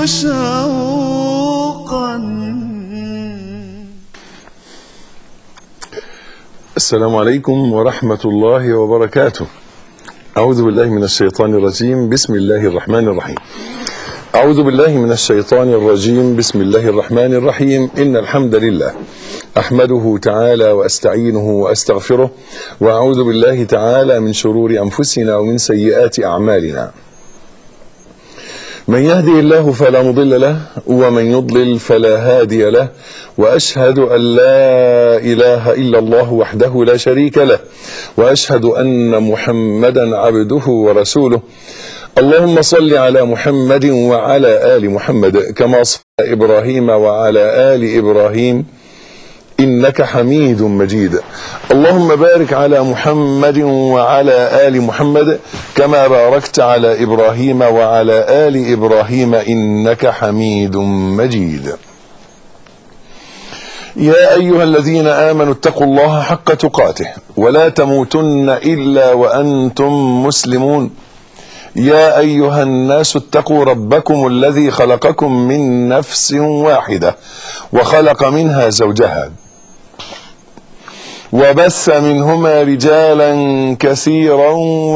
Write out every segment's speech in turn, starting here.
شوقا السلام عليكم ورحمة الله وبركاته أعوذ بالله من الشيطان الرجيم بسم الله الرحمن الرحيم أعوذ بالله من الشيطان الرجيم بسم الله الرحمن الرحيم إن الحمد لله أحمده تعالى وأستعينه وأستغفره وأعوذ بالله تعالى من شرور أنفسنا ومن سيئات أعمالنا من يهدي الله فلا مضل له ومن يضلل فلا هادي له واشهد ان لا اله الا الله وحده لا شريك له واشهد ان محمدا عبده ورسوله اللهم صل على محمد وعلى ال محمد كما صلى ابراهيم وعلى ال ابراهيم انك حميد مجيد اللهم بارك على محمد وعلى ال محمد كما باركت على ابراهيم وعلى ال ابراهيم انك حميد مجيد يا ايها الذين امنوا اتقوا الله حق تقاته ولا تموتن الا وانتم مسلمون يا ايها الناس اتقوا ربكم الذي خلقكم من نفس واحده وخلق منها زوجها وبث منهما رجالا كثيرا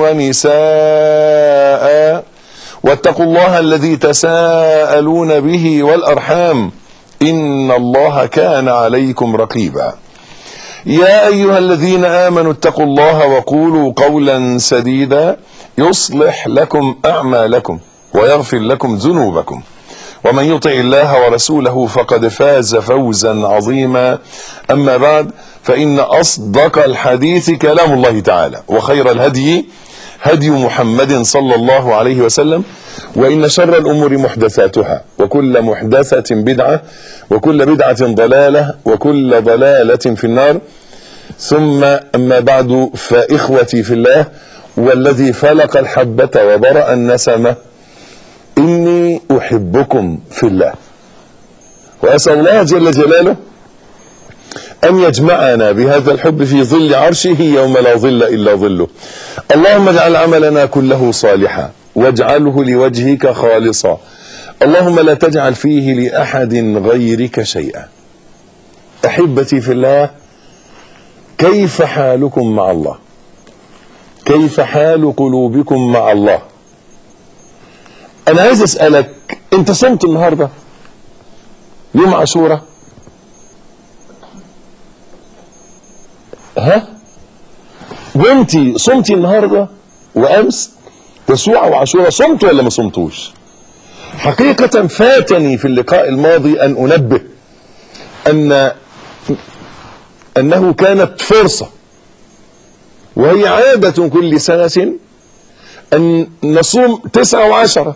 ونساء واتقوا الله الذي تساءلون به والارحام ان الله كان عليكم رقيبا يا ايها الذين امنوا اتقوا الله وقولوا قولا سديدا يصلح لكم اعمالكم ويغفر لكم ذنوبكم ومن يطع الله ورسوله فقد فاز فوزا عظيما اما بعد فان اصدق الحديث كلام الله تعالى وخير الهدي هدي محمد صلى الله عليه وسلم وان شر الامور محدثاتها وكل محدثه بدعه وكل بدعه ضلاله وكل ضلاله في النار ثم اما بعد فاخوتي في الله والذي فلق الحبه وبرا النسمه إني أحبكم في الله وأسأل الله جل جلاله أن يجمعنا بهذا الحب في ظل عرشه يوم لا ظل إلا ظله اللهم اجعل عملنا كله صالحا واجعله لوجهك خالصا اللهم لا تجعل فيه لأحد غيرك شيئا أحبتي في الله كيف حالكم مع الله كيف حال قلوبكم مع الله انا عايز اسالك انت صمت النهارده يوم عاشوراء ها وانتي صمتي النهارده وامس تسوع وعاشوراء صمت ولا ما صمتوش حقيقة فاتني في اللقاء الماضي أن أنبه أن أنه كانت فرصة وهي عادة كل سنة أن نصوم تسعة وعشرة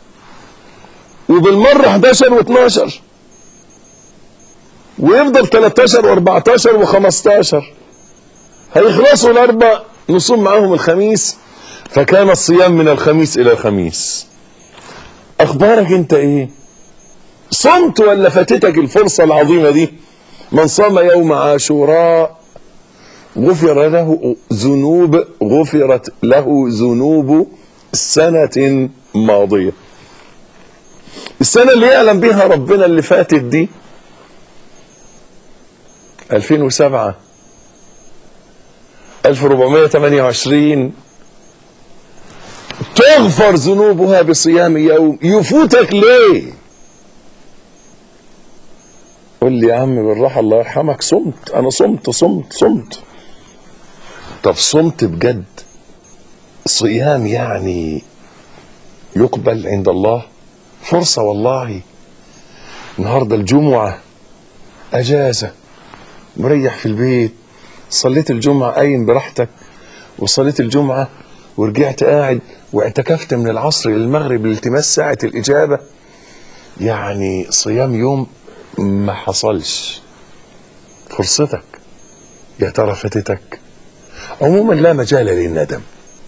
وبالمرة 11 و12 ويفضل 13 و14 و15 هيخلصوا الأربع نصوم معاهم الخميس فكان الصيام من الخميس إلى الخميس أخبارك أنت إيه صمت ولا فاتتك الفرصة العظيمة دي من صام يوم عاشوراء غفر له ذنوب غفرت له ذنوب سنة ماضية السنة اللي يعلم بها ربنا اللي فاتت دي 2007 1428 تغفر ذنوبها بصيام يوم يفوتك ليه قول لي يا عم بالراحة الله يرحمك صمت أنا صمت صمت صمت طب صمت بجد صيام يعني يقبل عند الله فرصة والله النهاردة الجمعة أجازة مريح في البيت صليت الجمعة قايم براحتك وصليت الجمعة ورجعت قاعد واعتكفت من العصر للمغرب لالتماس ساعة الإجابة يعني صيام يوم ما حصلش فرصتك يا ترى فاتتك عموما لا مجال للندم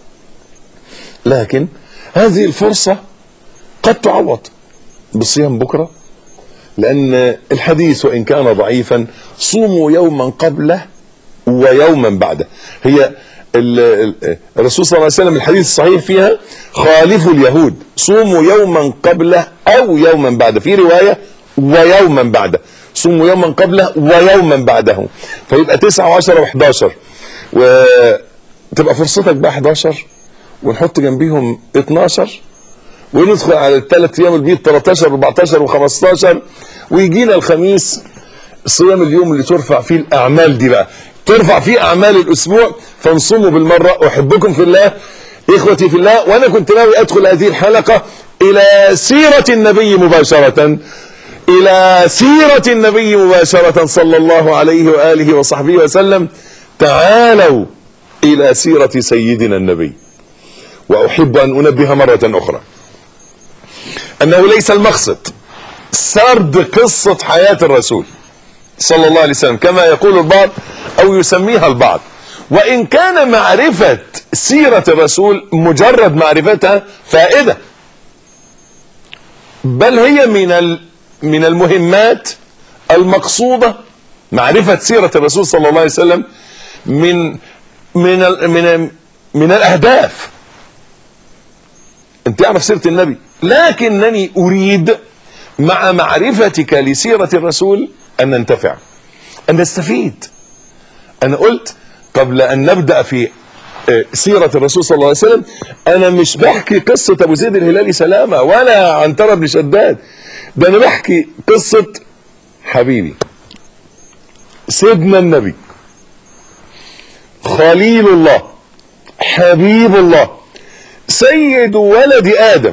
لكن هذه الفرصة قد تعوض بصيام بكرة لأن الحديث وإن كان ضعيفا صوموا يوما قبله ويوما بعده هي ال- ال- الرسول صلى الله عليه وسلم الحديث الصحيح فيها خالفوا اليهود صوموا يوما قبله او يوما بعده في روايه ويوما بعده صوموا يوما قبله ويوما بعده فيبقى 9 و10 و11 وتبقى فرصتك بقى 11 ونحط جنبيهم 12 وندخل على الثلاث ايام البيض 13 14 و15 ويجينا الخميس صيام اليوم اللي ترفع فيه الاعمال دي بقى ترفع فيه اعمال الاسبوع فنصوموا بالمره احبكم في الله اخوتي في الله وانا كنت ناوي ادخل هذه الحلقه الى سيره النبي مباشره الى سيره النبي مباشره صلى الله عليه واله وصحبه وسلم تعالوا الى سيره سيدنا النبي واحب ان انبه مره اخرى انه ليس المقصد سرد قصه حياه الرسول صلى الله عليه وسلم كما يقول البعض او يسميها البعض وان كان معرفه سيره الرسول مجرد معرفتها فائده بل هي من ال- من المهمات المقصوده معرفه سيره الرسول صلى الله عليه وسلم من من ال- من من الاهداف انت تعرف سيره النبي لكنني اريد مع معرفتك لسيره الرسول ان ننتفع ان نستفيد انا قلت قبل ان نبدا في آه، سيرة الرسول صلى الله عليه وسلم أنا مش بحكي قصة أبو زيد الهلالي سلامة ولا عنترة بن شداد ده أنا بحكي قصة حبيبي سيدنا النبي خليل الله حبيب الله سيد ولد آدم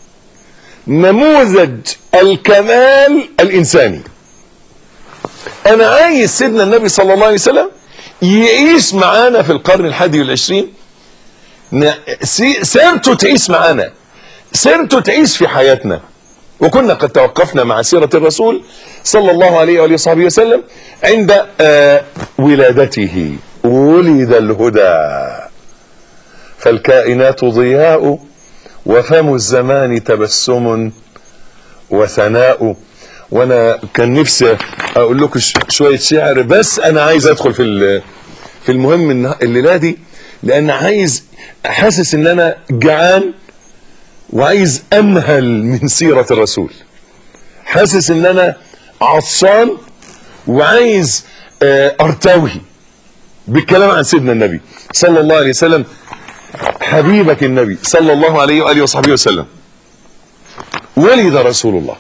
نموذج الكمال الإنساني أنا عايز سيدنا النبي صلى الله عليه وسلم يعيش معانا في القرن الحادي والعشرين ن- سي- سيرته تعيش معانا سيرته تعيش في حياتنا وكنا قد توقفنا مع سيرة الرسول صلى الله عليه وآله وصحبه وسلم عند آه، ولادته ولد الهدى فالكائنات ضياء وفم الزمان تبسم وثناء وانا كان نفسي اقول لكم ش- شويه شعر بس انا عايز ادخل في ال- في المهم النه- الليله دي لان عايز حاسس ان انا جعان وعايز امهل من سيره الرسول حاسس ان انا عطشان وعايز آه، ارتوي بالكلام عن سيدنا النبي صلى الله عليه وسلم حبيبك النبي صلى الله عليه واله وصحبه وسلم ولد رسول الله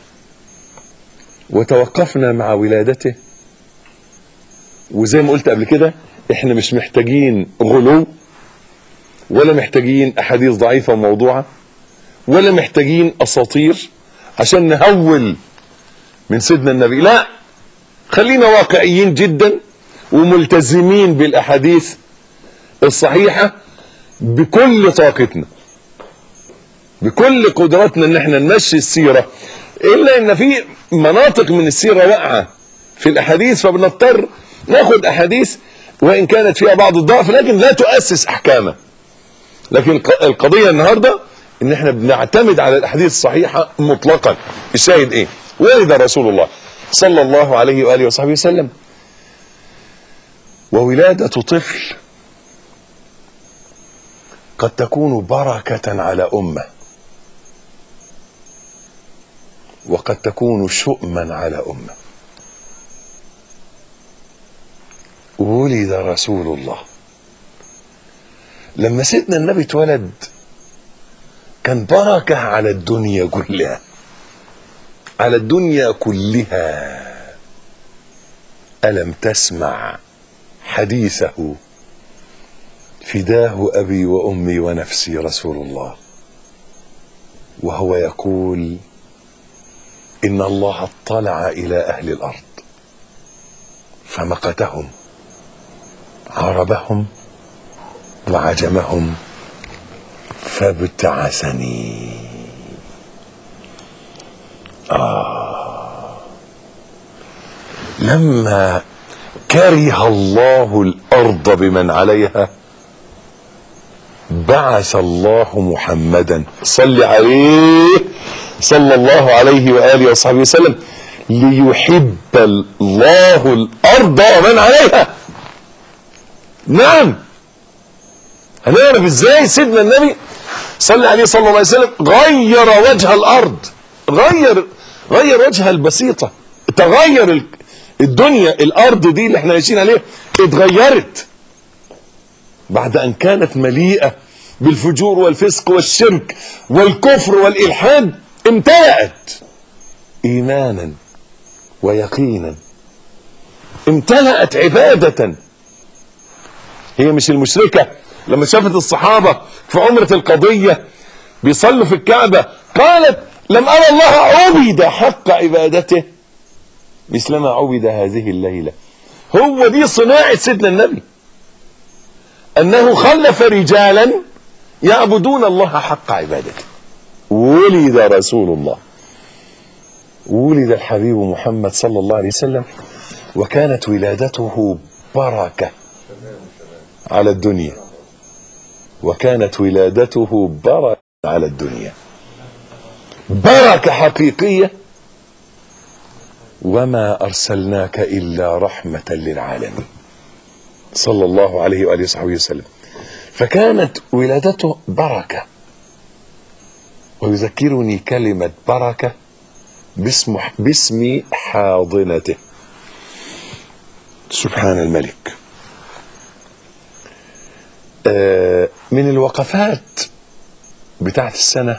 وتوقفنا مع ولادته وزي ما قلت قبل كده احنا مش محتاجين غلو ولا محتاجين احاديث ضعيفه وموضوعه ولا محتاجين اساطير عشان نهول من سيدنا النبي لا خلينا واقعيين جدا وملتزمين بالاحاديث الصحيحه بكل طاقتنا بكل قدراتنا ان احنا نمشي السيره الا ان في مناطق من السيره واقعه في الاحاديث فبنضطر ناخد احاديث وان كانت فيها بعض الضعف لكن لا تؤسس احكامه لكن الق- القضيه النهارده ان احنا بنعتمد على الاحاديث الصحيحه مطلقا الشاهد ايه ولد رسول الله صلى الله عليه واله وصحبه وسلم وولاده طفل قد تكون بركه على امه وقد تكون شؤما على امه ولد رسول الله لما سيدنا النبي اتولد كان بركه على الدنيا كلها على الدنيا كلها الم تسمع حديثه فداه ابي وامي ونفسي رسول الله وهو يقول ان الله اطلع الى اهل الارض فمقتهم عربهم وعجمهم فابتعثني آه لما كره الله الارض بمن عليها بعث الله محمدا صل عليه صلى الله عليه واله وصحبه وسلم ليحب الله الارض ومن عليها نعم هنعرف ازاي سيدنا النبي صلى عليه صلى الله عليه وسلم غير وجه الارض غير غير وجهها البسيطه تغير ال- الدنيا الارض دي اللي احنا عايشين عليها اتغيرت بعد ان كانت مليئه بالفجور والفسق والشرك والكفر والالحاد امتلأت ايمانا ويقينا امتلأت عباده هي مش المشركة لما شافت الصحابة في عمرة القضية بيصلوا في الكعبة قالت لم أرى الله عبد حق عبادته مثلما عبد هذه الليلة هو دي صناعة سيدنا النبي أنه خلف رجالا يعبدون الله حق عبادته ولد رسول الله ولد الحبيب محمد صلى الله عليه وسلم وكانت ولادته بركه على الدنيا وكانت ولادته بركة على الدنيا بركة حقيقية وما أرسلناك إلا رحمة للعالمين صلى الله عليه وآله وصحبه وسلم فكانت ولادته بركة ويذكرني كلمة بركة باسم باسم حاضنته سبحان الملك آه، من الوقفات بتاعت السنة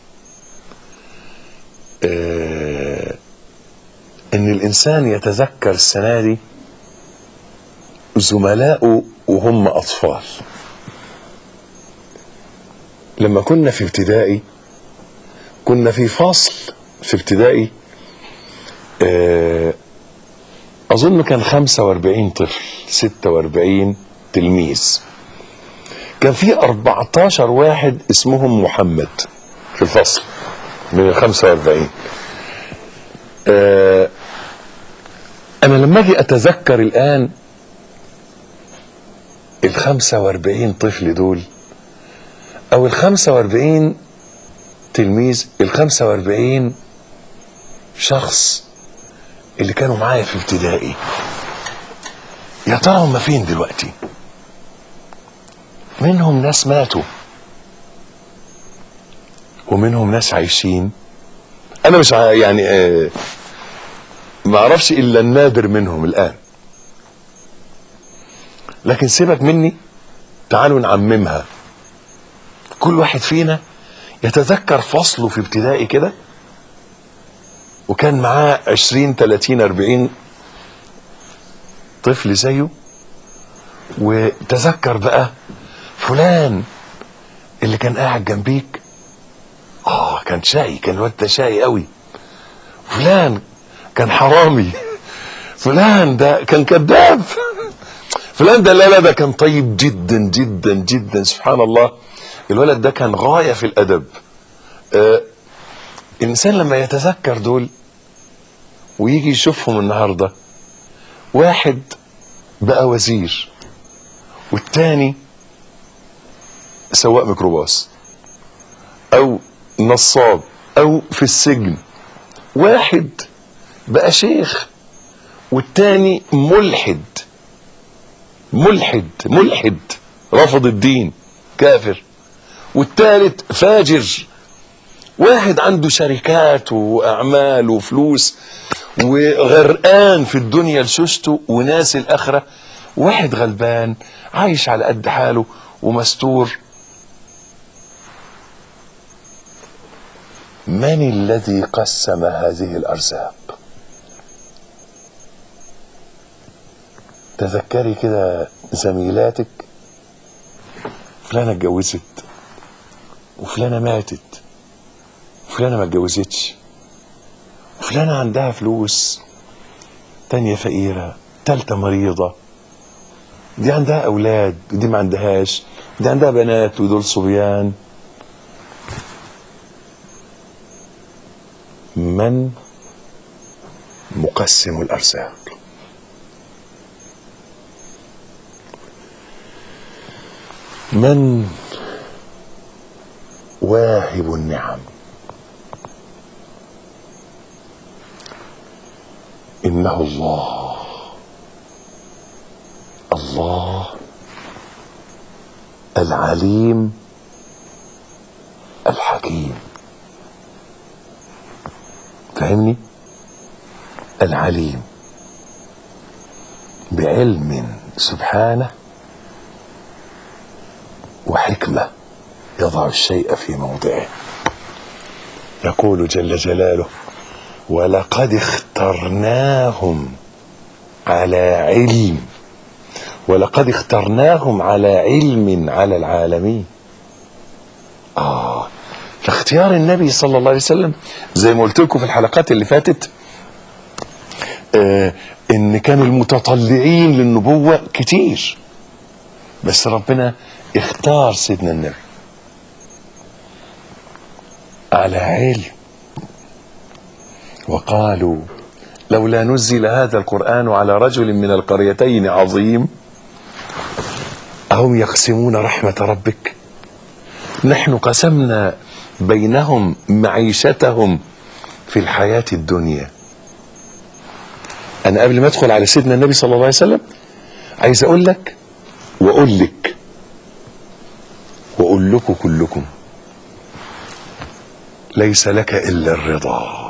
آه، ان الانسان يتذكر السنة دي زملائه وهم اطفال لما كنا في ابتدائي كنا في فصل في ابتدائي آه، اظن كان 45 طفل 46 تلميذ كان في 14 واحد اسمهم محمد في الفصل من ال 45 آه انا لما اجي اتذكر الان ال 45 طفل دول او ال 45 تلميذ ال 45 شخص اللي كانوا معايا في ابتدائي يا ترى هم فين دلوقتي؟ منهم ناس ماتوا ومنهم ناس عايشين انا مش ع- يعني آه، ما اعرفش الا النادر منهم الان لكن سيبك مني تعالوا نعممها كل واحد فينا يتذكر فصله في ابتدائي كده وكان معاه 20 30 40 طفل زيه وتذكر بقى فلان اللي كان قاعد جنبيك اه كان شقي كان الواد ده شقي قوي فلان كان حرامي فلان ده كان كذاب فلان ده لا لا ده كان طيب جدا جدا جدا سبحان الله الولد ده كان غاية في الأدب آه الإنسان لما يتذكر دول ويجي يشوفهم النهاردة واحد بقى وزير والتاني سواق ميكروباص او نصاب او في السجن واحد بقى شيخ والتاني ملحد ملحد ملحد رفض الدين كافر والتالت فاجر واحد عنده شركات واعمال وفلوس وغرقان في الدنيا لشوشته وناس الاخره واحد غلبان عايش على قد حاله ومستور من الذي قسم هذه الارزاق تذكري كده زميلاتك فلانه اتجوزت وفلانه ماتت وفلانه ما اتجوزتش وفلانه عندها فلوس تانية فقيرة تالتة مريضة دي عندها أولاد ودي ما عندهاش دي عندها بنات ودول صبيان من مقسم الأرزاق من واهب النعم إنه الله الله العليم الحكيم فاهمني العليم بعلم سبحانه وحكمه يضع الشيء في موضعه يقول جل جلاله ولقد اخترناهم على علم ولقد اخترناهم على علم على العالمين آه فاختيار النبي صلى الله عليه وسلم زي ما قلت لكم في الحلقات اللي فاتت آه ان كان المتطلعين للنبوة كتير بس ربنا اختار سيدنا النبي على علم وقالوا لولا نزل هذا القرآن على رجل من القريتين عظيم أهم يقسمون رحمة ربك نحن قسمنا بينهم معيشتهم في الحياة الدنيا أنا قبل ما أدخل على سيدنا النبي صلى الله عليه وسلم عايز أقول لك وأقول لك وأقول لكم كلكم ليس لك إلا الرضا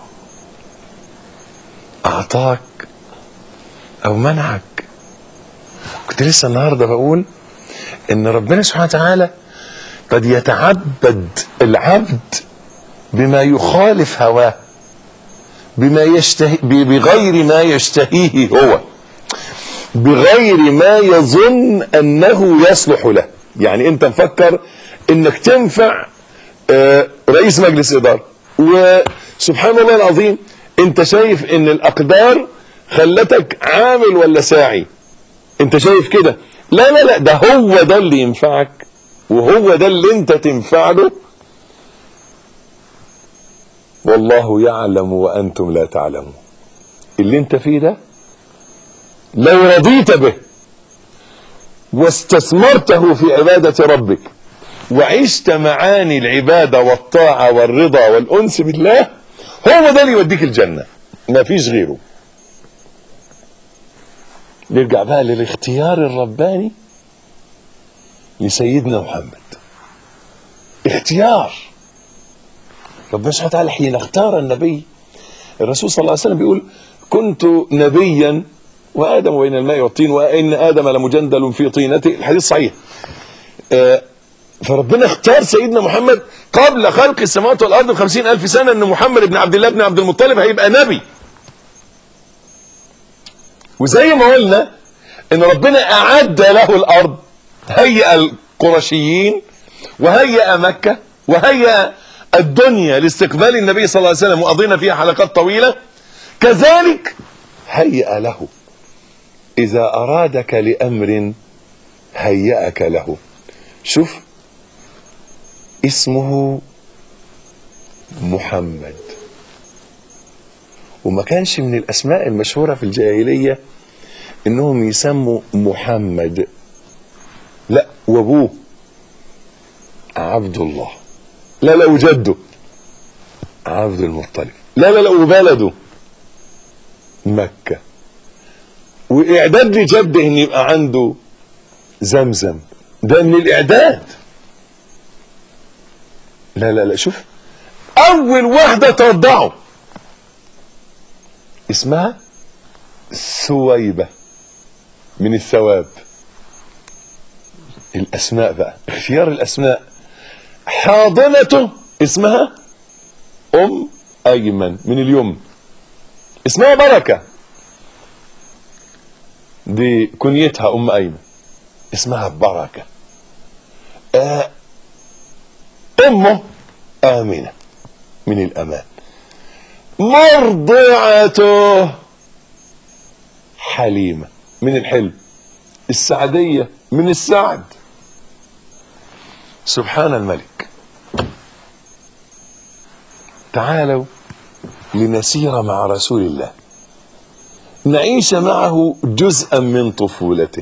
أعطاك أو منعك كنت لسه النهاردة بقول إن ربنا سبحانه وتعالى قد يتعبد العبد بما يخالف هواه بما يشتهي بغير ما يشتهيه هو بغير ما يظن انه يصلح له يعني انت مفكر انك تنفع آه، رئيس مجلس اداره وسبحان الله العظيم انت شايف ان الاقدار خلتك عامل ولا ساعي انت شايف كده لا لا لا ده هو ده اللي ينفعك وهو ده اللي انت تنفع له والله يعلم وانتم لا تعلمون اللي انت فيه ده لو رضيت به واستثمرته في عبادة ربك وعشت معاني العبادة والطاعة والرضا والأنس بالله هو ده اللي يوديك الجنة ما فيش غيره نرجع بقى للاختيار الرباني لسيدنا محمد اختيار ربنا سبحانه وتعالى حين اختار النبي الرسول صلى الله عليه وسلم بيقول كنت نبيا وادم بين الماء والطين وان ادم لمجندل في طينته الحديث صحيح آه، فربنا اختار سيدنا محمد قبل خلق السماوات والارض بخمسين الف سنه ان محمد بن عبد الله بن عبد المطلب هيبقى نبي وزي ما قلنا ان ربنا اعد له الارض هيأ القرشيين وهيأ مكة وهيأ الدنيا لاستقبال النبي صلى الله عليه وسلم وقضينا فيها حلقات طويلة كذلك هيأ له إذا أرادك لأمر هيأك له شوف اسمه محمد وما كانش من الأسماء المشهورة في الجاهلية إنهم يسموا محمد لا وابوه عبد الله لا لا وجده عبد المطلب لا لا لا وبلده مكة وإعداد لجده إن يبقى عنده زمزم ده من الإعداد لا لا لا شوف أول واحدة ترضعه اسمها ثويبة من الثواب الاسماء بقى اختيار الاسماء حاضنته اسمها ام ايمن من اليوم اسمها بركه دي كنيتها ام ايمن اسمها بركه آه امه امنه من الامان مرضعته حليمه من الحلم السعديه من السعد سبحان الملك تعالوا لنسير مع رسول الله نعيش معه جزءا من طفولته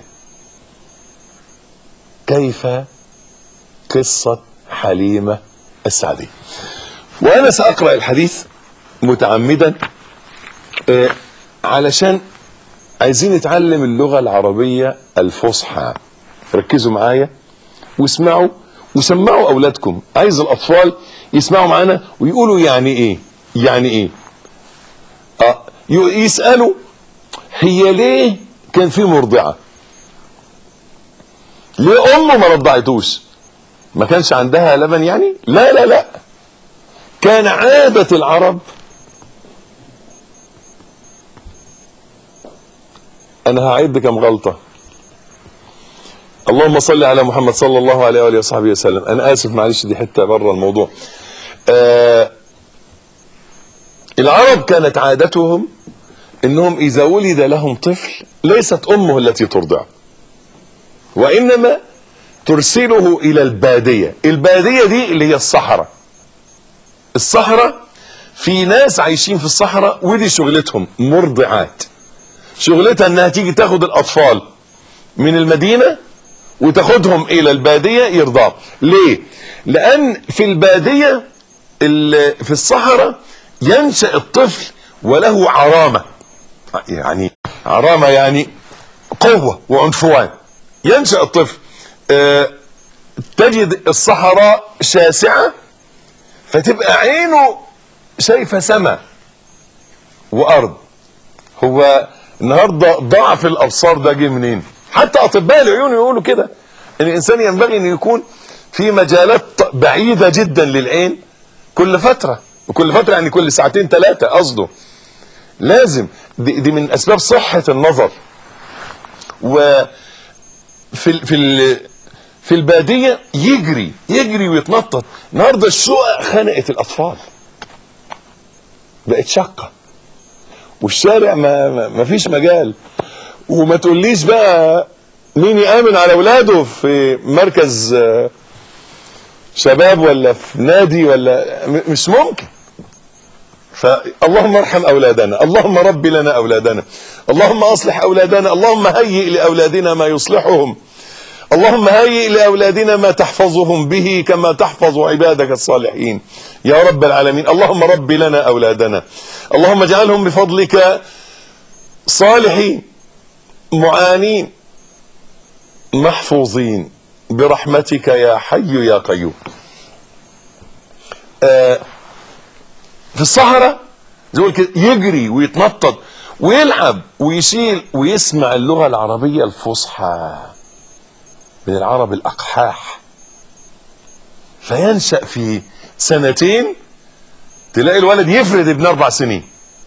كيف قصة حليمة السعدية وأنا سأقرأ الحديث متعمدا آه، علشان عايزين نتعلم اللغة العربية الفصحى ركزوا معايا واسمعوا وسمعوا اولادكم عايز الاطفال يسمعوا معانا ويقولوا يعني ايه يعني ايه اه ي- يسالوا هي ليه كان في مرضعه ليه امه ما رضعتوش ما كانش عندها لبن يعني لا لا لا كان عادة العرب انا هعد كم غلطة اللهم صل على محمد صلى الله عليه وآله وصحبه وسلم انا اسف معلش دي حتة بره الموضوع آه العرب كانت عادتهم انهم اذا ولد لهم طفل ليست امه التي ترضعه وانما ترسله الى البادية البادية دي اللي هي الصحراء الصحراء في ناس عايشين في الصحراء ودي شغلتهم مرضعات شغلتها انها تيجي تاخد الاطفال من المدينة وتاخدهم الى البادية يرضعوا ليه لان في البادية ال- في الصحراء ينشأ الطفل وله عرامة يعني عرامة يعني قوة وعنفوان ينشأ الطفل آه، تجد الصحراء شاسعة فتبقى عينه شايفة سماء وأرض هو النهاردة ضعف الأبصار ده جه منين حتى أطباء العيون يقولوا كده إن الإنسان ينبغي أن يكون في مجالات بعيدة جدا للعين كل فترة وكل فترة يعني كل ساعتين ثلاثة قصده لازم دي, دي من أسباب صحة النظر وفي ال في ال في البادية يجري يجري ويتنطط النهارده الشقق خنقت الأطفال بقت شقة والشارع ما, ما, ما فيش مجال وما تقوليش بقى مين يأمن على أولاده في مركز آه، شباب ولا في نادي ولا م- مش ممكن فاللهم ارحم أولادنا اللهم رب لنا أولادنا اللهم أصلح أولادنا اللهم هيئ لأولادنا ما يصلحهم اللهم هيئ لأولادنا ما تحفظهم به كما تحفظ عبادك الصالحين يا رب العالمين اللهم رب لنا أولادنا اللهم اجعلهم بفضلك صالحين معانين محفوظين برحمتك يا حي يا قيوم آه في الصحراء زي ما قلت كده يجري ويتنطط ويلعب ويشيل ويسمع اللغة العربية الفصحى من العرب الأقحاح فينشأ في سنتين تلاقي الولد يفرد ابن أربع سنين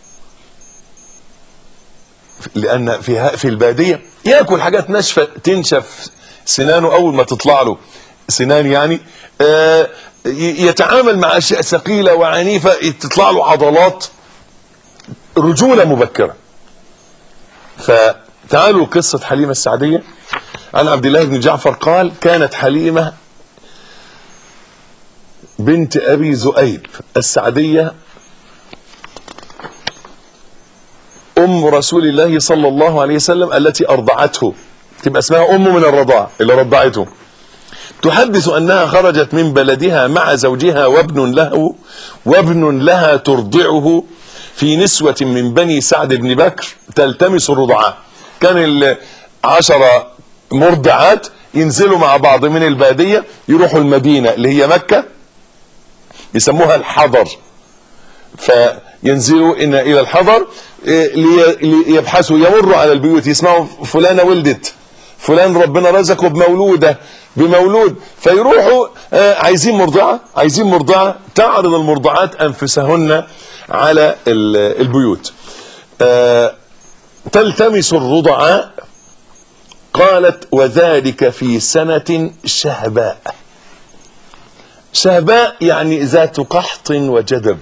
لأن في في البادية ياكل حاجات ناشفة تنشف سنانه أول ما تطلع له سنان يعني آه، ي- يتعامل مع أشياء ثقيلة وعنيفة تطلع له عضلات رجولة مبكرة فتعالوا قصة حليمة السعدية عن عبد الله بن جعفر قال كانت حليمة بنت أبي ذؤيب السعدية أم رسول الله صلى الله عليه وسلم التي أرضعته تبقى اسمها أم من الرضاع اللي رضعته تحدث أنها خرجت من بلدها مع زوجها وابن له وابن لها ترضعه في نسوة من بني سعد بن بكر تلتمس الرضعاء كان العشرة مرضعات ينزلوا مع بعض من البادية يروحوا المدينة اللي هي مكة يسموها الحضر فينزلوا إن إلى الحضر إيه، لي- ليبحثوا يمروا على البيوت يسمعوا فلانة ولدت فلان ربنا رزقه بمولودة بمولود فيروحوا آه، عايزين مرضعة عايزين مرضعة تعرض المرضعات أنفسهن على ال- البيوت آه، تلتمس الرضعاء قالت وذلك في سنة شهباء شهباء يعني ذات قحط وجدب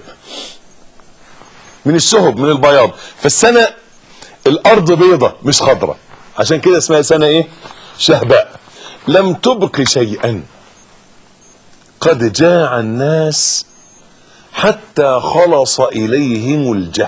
من الشهب من البياض فالسنة الأرض بيضة مش خضرة عشان كده اسمها سنة ايه شهباء لم تبق شيئا قد جاع الناس حتى خلص إليهم الجهد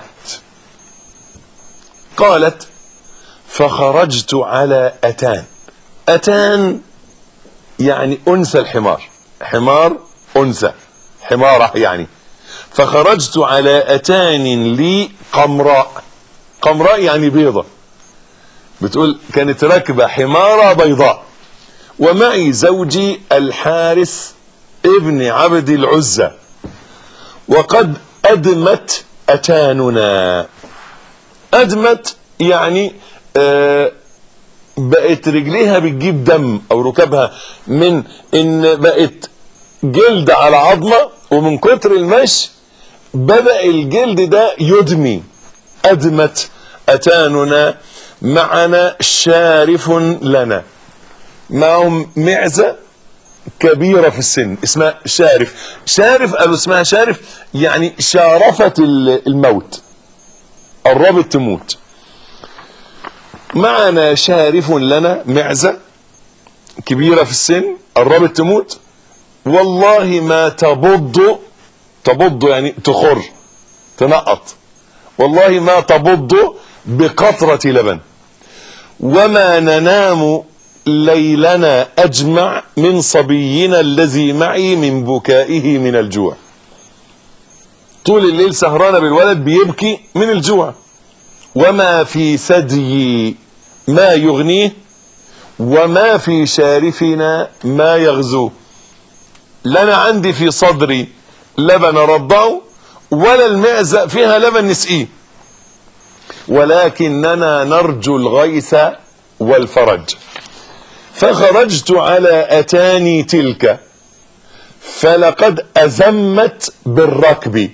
قالت فخرجت على أتان أتان يعني أنثى الحمار حمار أنثى حمارة يعني فخرجت على أتان لي قمراء قمراء يعني بيضة بتقول كانت راكبة حمارة بيضاء ومعي زوجي الحارث ابن عبد العزى وقد أدمت أتاننا أدمت يعني آه بقت رجليها بتجيب دم أو ركبها من إن بقت جلد على عظمة ومن كتر المشي بدأ الجلد ده يدمي أدمت أتاننا معنا شارف لنا معهم معزة كبيرة في السن اسمها شارف شارف قالوا اسمها شارف يعني شارفت الموت قربت تموت معنا شارف لنا معزة كبيرة في السن قربت تموت والله ما تبض تبض يعني تخر تنقط والله ما تبض بقطرة لبن وما ننام ليلنا أجمع من صبينا الذي معي من بكائه من الجوع طول الليل سهرانة بالولد بيبكي من الجوع وما في ثدي ما يغنيه وما في شارفنا ما يغزوه لنا عندي في صدري لبن رضعه ولا المعزة فيها لبن نسقيه ولكننا نرجو الغيث والفرج فخرجت على أتاني تلك فلقد أزمت بالركب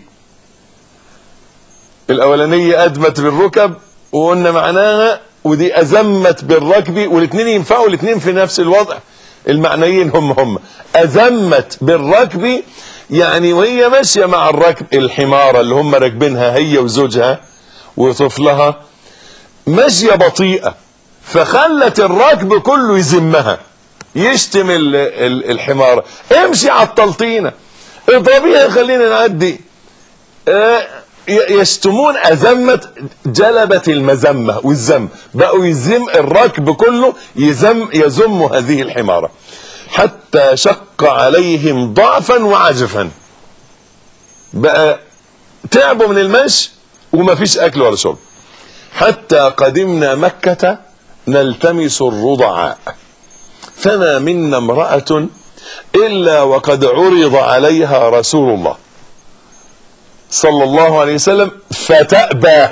الأولانية أدمت بالركب وقلنا معناها ودي أزمت بالركب والاثنين ينفعوا الاثنين في نفس الوضع المعنيين هم هم أزمت بالركب يعني وهي ماشية مع الركب الحمارة اللي هم راكبينها هي وزوجها وطفلها ماشية بطيئة فخلت الركب كله يزمها يشتم ال ال الحمارة امشي على التلطينة اضربيها خلينا نعدي اه يشتمون أزمت جلبت المزمة والزم بقوا يزم الركب كله يزم يزم هذه الحمارة حتى شق عليهم ضعفا وعجفا بقى تعبوا من المشي وما فيش أكل ولا شرب حتى قدمنا مكة نلتمس الرضعاء فما منا امرأة إلا وقد عرض عليها رسول الله صلى الله عليه وسلم فتأبى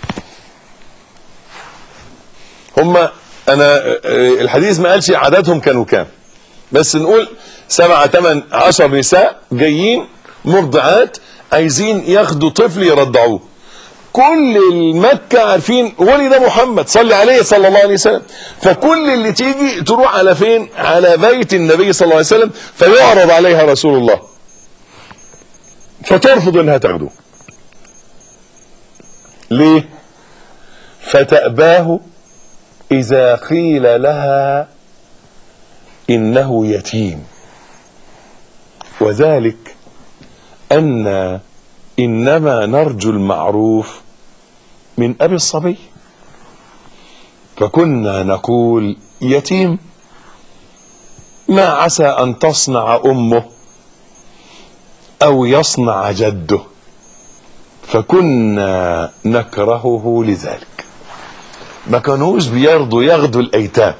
هم أنا الحديث ما قالش عددهم كانوا كام بس نقول سبعة ثمان عشر نساء جايين مرضعات عايزين ياخدوا طفل يرضعوه كل المكة عارفين ولد محمد صلى عليه صلى الله عليه وسلم فكل اللي تيجي تروح على فين على بيت النبي صلى الله عليه وسلم فيعرض عليها رسول الله فترفض انها تاخده ليه فتأباه اذا قيل لها انه يتيم وذلك ان انما نرجو المعروف من ابي الصبي فكنا نقول يتيم ما عسى ان تصنع امه او يصنع جده فكنا نكرهه لذلك ما كانوش بيرضوا ياخدوا الايتام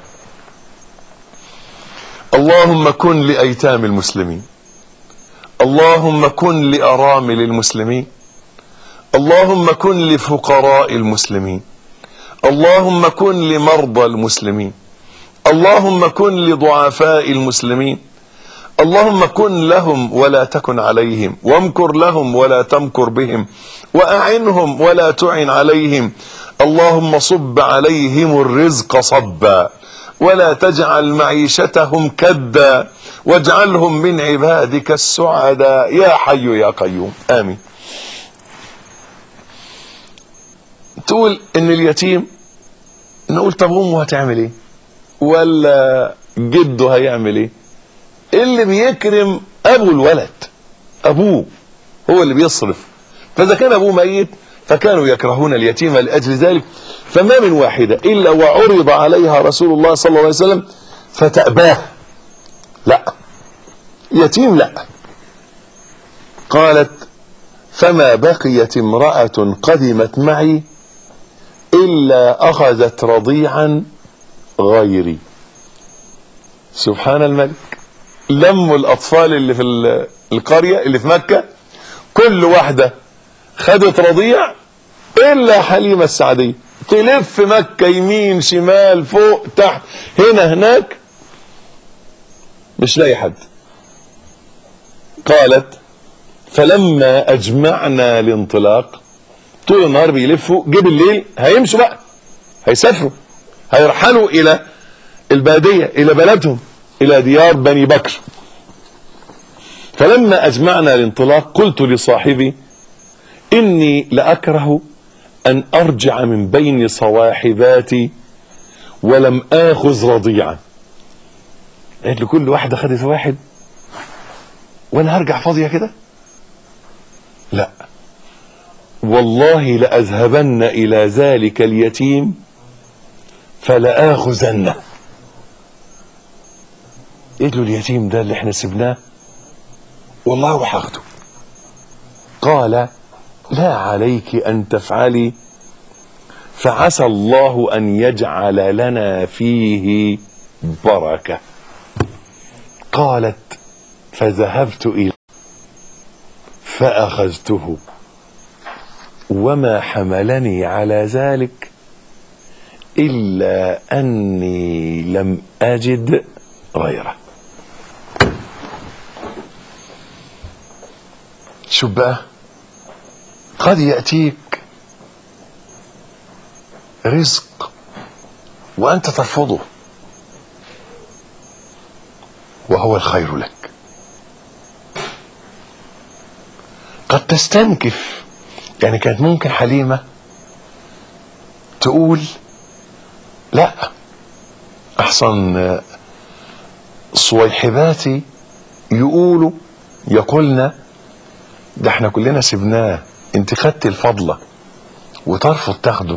اللهم كن لايتام المسلمين اللهم كن لارامل المسلمين اللهم كن لفقراء المسلمين اللهم كن لمرضى المسلمين اللهم كن لضعفاء المسلمين اللهم كن لهم ولا تكن عليهم وامكر لهم ولا تمكر بهم واعنهم ولا تعن عليهم اللهم صب عليهم الرزق صبا ولا تجعل معيشتهم كدا واجعلهم من عبادك السعداء يا حي يا قيوم امين تقول ان اليتيم نقول طب امه هتعمل ايه ولا جده هيعمل ايه اللي بيكرم ابو الولد ابوه هو اللي بيصرف فاذا كان ابوه ميت فكانوا يكرهون اليتيم لاجل ذلك فما من واحده الا وعرض عليها رسول الله صلى الله عليه وسلم فتأباه لا يتيم لا قالت فما بقيت امرأة قدمت معي إلا أخذت رضيعا غيري سبحان الملك لموا الاطفال اللي في ال- القريه اللي في مكه كل واحده خدت رضيع الا حليمه السعديه تلف مكه يمين شمال فوق تحت هنا هناك مش لاقي حد قالت فلما اجمعنا الانطلاق طول النهار بيلفوا جه بالليل هيمشوا بقى هيسافروا هيرحلوا الى الباديه الى بلدهم الى ديار بني بكر فلما اجمعنا الانطلاق قلت لصاحبي اني لاكره ان ارجع من بين صواحباتي ولم اخذ رضيعا قالت له كل واحده خدت واحد وانا هرجع فاضيه كده لا والله لأذهبن إلى ذلك اليتيم فلآخذنه قلت له اليتيم ده اللي احنا سبناه والله وحاخده قال لا عليك أن تفعلي فعسى الله أن يجعل لنا فيه بركة قالت فذهبت إليه فأخذته وما حملني على ذلك إلا أني لم أجد غيره شوف بقى قد يأتيك رزق وأنت ترفضه وهو الخير لك قد تستنكف يعني كانت ممكن حليمة تقول لا أحسن صويحباتي يقولوا يقولنا ده احنا كلنا سبناه انت خدت الفضلة وترفض تاخده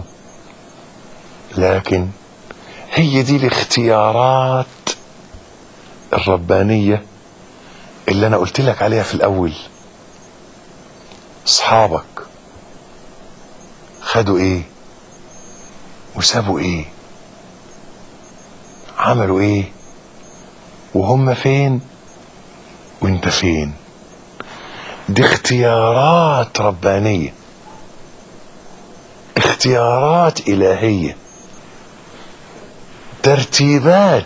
لكن هي دي الاختيارات الربانية اللي انا قلت لك عليها في الاول اصحابك خدوا ايه وسابوا ايه عملوا ايه وهم فين وانت فين دي اختيارات ربانية اختيارات إلهية ترتيبات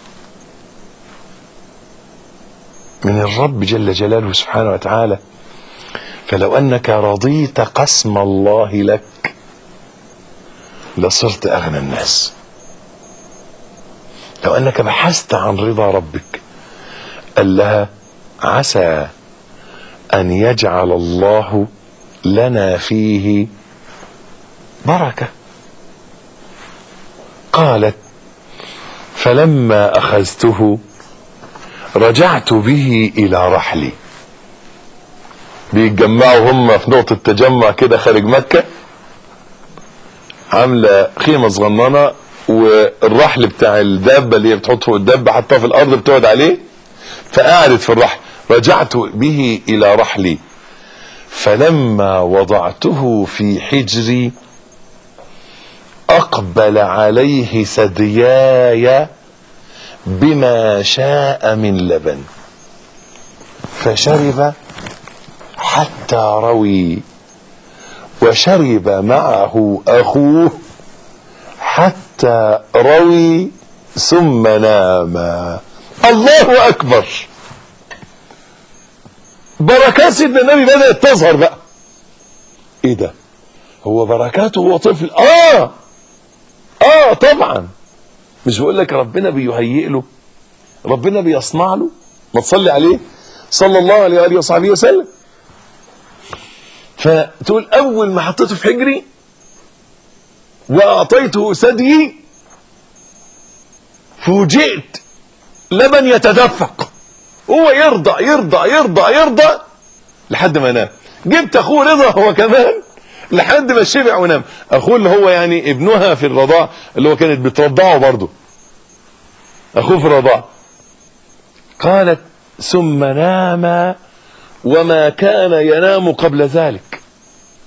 من الرب جل جلاله سبحانه وتعالى فلو أنك رضيت قسم الله لك لصرت أغنى الناس لو أنك بحثت عن رضا ربك قال لها عسى أن يجعل الله لنا فيه بركة قالت فلما أخذته رجعت به إلى رحلي بيتجمعوا هم في نقطة تجمع كده خارج مكة عاملة خيمة صغننة والرحل بتاع الدابة اللي هي بتحط فوق الدابة حطها في الأرض بتقعد عليه فقعدت في الرحل رجعت به إلى رحلي فلما وضعته في حجري أقبل عليه ثدياي بما شاء من لبن فشرب حتى روي وشرب معه أخوه حتى روي ثم نام الله أكبر بركات سيدنا النبي بدأت تظهر بقى ايه ده هو بركاته وهو طفل اه اه طبعا مش بقول لك ربنا بيهيئ له ربنا بيصنع له ما تصلي عليه صلى الله عليه واله وصحبه وسلم فتقول اول ما حطيته في حجري واعطيته ثديي فوجئت لبن يتدفق هو يرضع يرضع يرضع يرضع لحد ما نام جبت اخوه رضا هو كمان لحد ما شبع ونام اخوه اللي هو يعني ابنها في الرضاع اللي هو كانت بترضعه برضه اخوه في الرضاع قالت ثم نام وما كان ينام قبل ذلك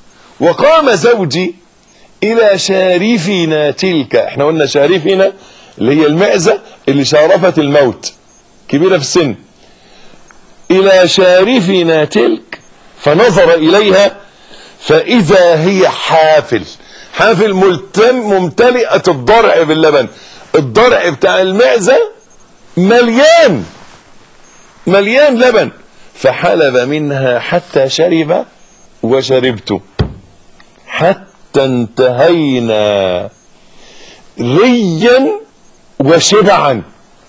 وقام زوجي الى شارفنا تلك احنا قلنا شارفنا اللي هي المعزة اللي شارفت الموت كبيرة في السن إلى شارفنا تلك فنظر إليها فإذا هي حافل حافل ملتم ممتلئة الضرع باللبن الضرع بتاع المعزة مليان مليان لبن فحلب منها حتى شرب وشربت حتى انتهينا ريا وشبعا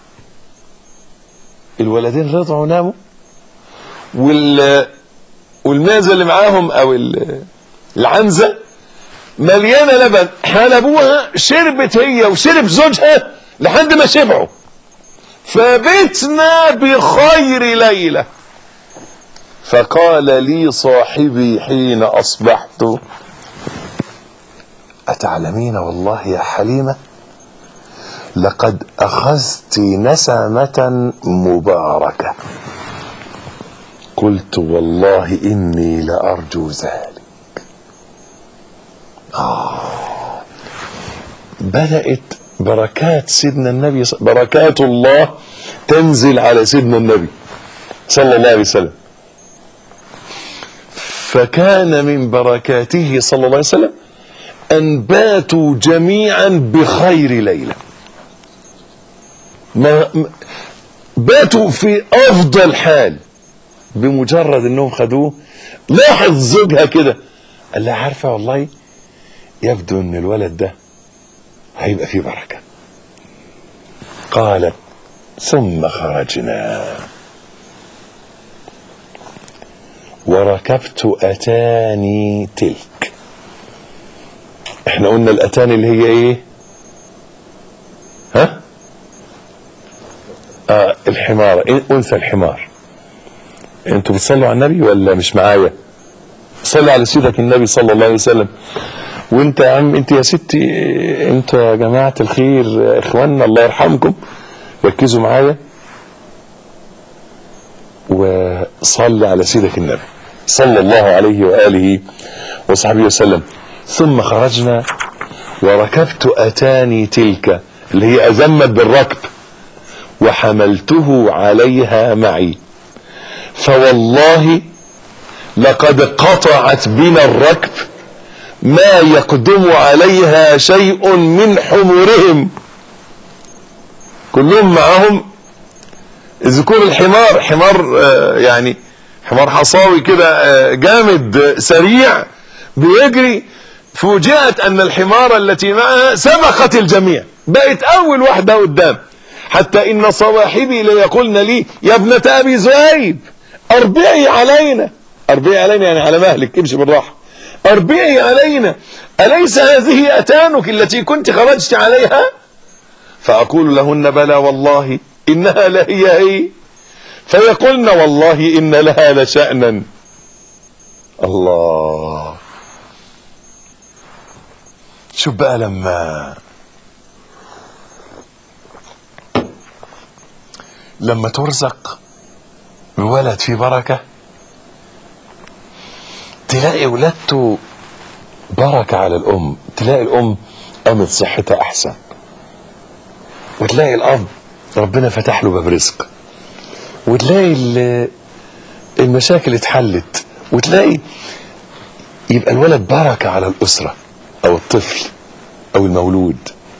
الولدين رضعوا ناموا وال والمعزه اللي معاهم او ال- العنزه مليانه لبن حلبوها شربت هي وشرب زوجها لحد ما شبعوا فبتنا بخير ليله فقال لي صاحبي حين اصبحت اتعلمين والله يا حليمه لقد اخذت نسمه مباركه قلت والله اني لارجو ذلك آه بدات بركات سيدنا النبي بركات الله تنزل على سيدنا النبي صلى الله عليه وسلم فكان من بركاته صلى الله عليه وسلم أن باتوا جميعا بخير ليلة ما ما- باتوا في أفضل حال بمجرد أنهم خدوه لاحظ زوجها كده قال لها عارفة والله يبدو أن الولد ده هيبقى فيه بركة قالت ثم خرجنا وركبت أتاني تلك احنا قلنا الأتاني اللي هي ايه ها آه الحمار إن- أنثى الحمار انتوا بتصلوا على النبي ولا مش معايا صلي على سيدك النبي صلى الله عليه وسلم وانت يا عم انت يا ستي انتوا يا جماعة الخير اخواننا الله يرحمكم ركزوا معايا وصلي على سيدك النبي صلى الله عليه وآله وصحبه وسلم ثم خرجنا وركبت أتاني تلك اللي هي أزمت بالركب وحملته عليها معي فوالله لقد قطعت بنا الركب ما يقدم عليها شيء من حمرهم كلهم معهم ذكور الحمار حمار آه، يعني حمار حصاوي كده آه، جامد آه، سريع بيجري فوجئت ان الحمار التي معها سبقت الجميع بقت اول واحده قدام حتى ان صواحبي ليقولن لي يا ابنة ابي زهيب اربعي علينا اربعي علينا يعني على مهلك امشي بالراحه اربعي علينا اليس هذه اتانك التي كنت خرجت عليها فأقول لهن بلى والله إنها لهي هي فيقولن والله إن لها لشأنا الله شوف بقى لما لما ترزق بولد فيه بركة تلاقي ولادته بركة على الأم تلاقي الأم قامت صحتها أحسن وتلاقي الاب ربنا فتح له باب رزق وتلاقي ال- المشاكل اتحلت وتلاقي يبقى الولد بركه على الاسره او الطفل او المولود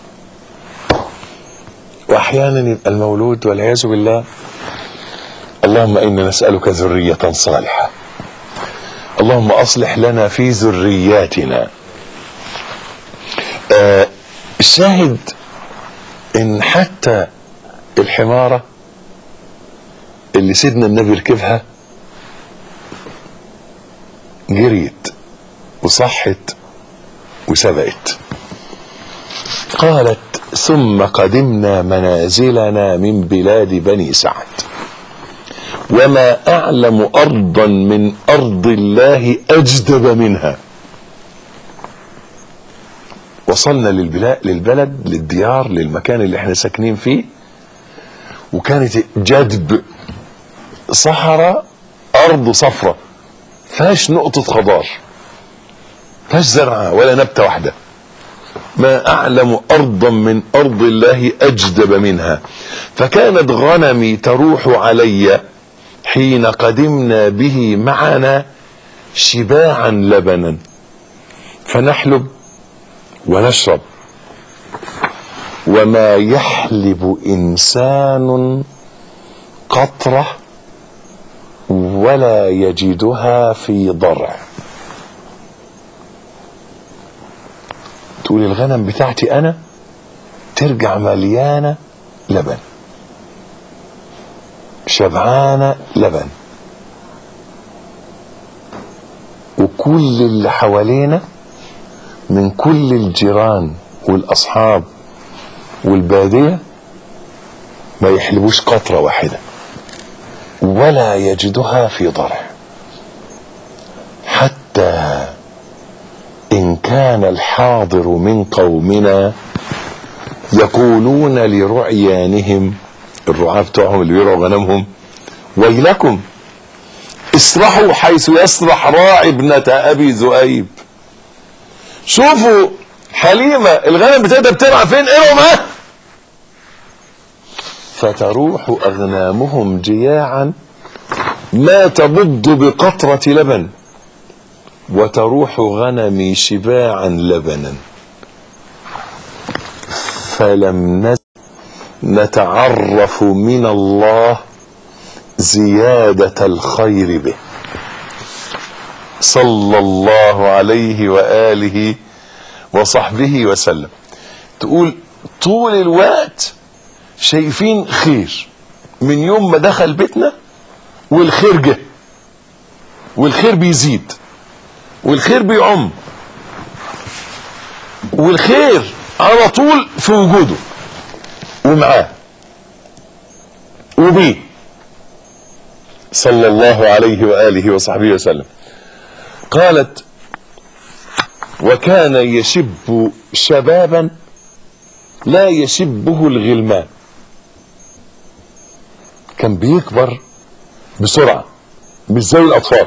واحيانا يبقى المولود والعياذ بالله اللهم انا نسالك ذريه صالحه اللهم اصلح لنا في ذرياتنا آه الشاهد ان حتى الحمارة اللي سيدنا النبي ركبها جريت وصحت وسبقت قالت ثم قدمنا منازلنا من بلاد بني سعد وما اعلم ارضا من ارض الله اجدب منها وصلنا للبلاد للبلد للديار للمكان اللي احنا ساكنين فيه وكانت جدب صحراء ارض صفراء فيهاش نقطة خضار فيهاش زرعة ولا نبتة واحدة ما أعلم أرضا من أرض الله أجدب منها فكانت غنمي تروح علي حين قدمنا به معنا شباعا لبنا فنحلب ونشرب وما يحلب إنسان قطرة ولا يجدها في ضرع تقول الغنم بتاعتي أنا ترجع مليانة لبن شبعانة لبن وكل اللي حوالينا من كل الجيران والأصحاب والبادية ما يحلبوش قطرة واحدة ولا يجدها في ضرع حتى إن كان الحاضر من قومنا يقولون لرعيانهم الرعاة بتوعهم اللي بيرعوا غنمهم ويلكم اسرحوا حيث يسرح راعي ابنة أبي ذؤيب شوفوا حليمة الغنم بتاعتها بترعى فين ايه معاه فتروح أغنامهم جياعا ما تبض بقطرة لبن وتروح غنمي شباعا لبنا فلم نز نتعرف من الله زيادة الخير به صلى الله عليه وآله وصحبه وسلم تقول طول الوقت شايفين خير من يوم ما دخل بيتنا والخير جه والخير بيزيد والخير بيعم والخير على طول في وجوده ومعاه وبيه صلى الله عليه وآله وصحبه وسلم قالت وكان يشب شبابا لا يشبه الغلمان كان بيكبر بسرعة مش زي الأطفال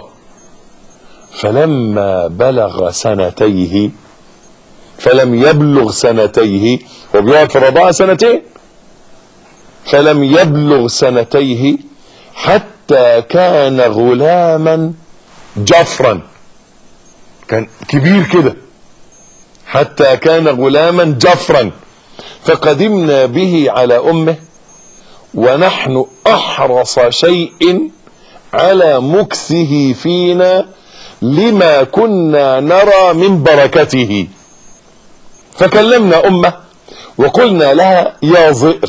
فلما بلغ سنتيه فلم يبلغ سنتيه وبيقعد في الرضاعة سنتين فلم يبلغ سنتيه حتى كان غلاما جفرا كان كبير كده حتى كان غلاما جفرا فقدمنا به على امه ونحن احرص شيء على مكثه فينا لما كنا نرى من بركته فكلمنا امه وقلنا لها يا ظئر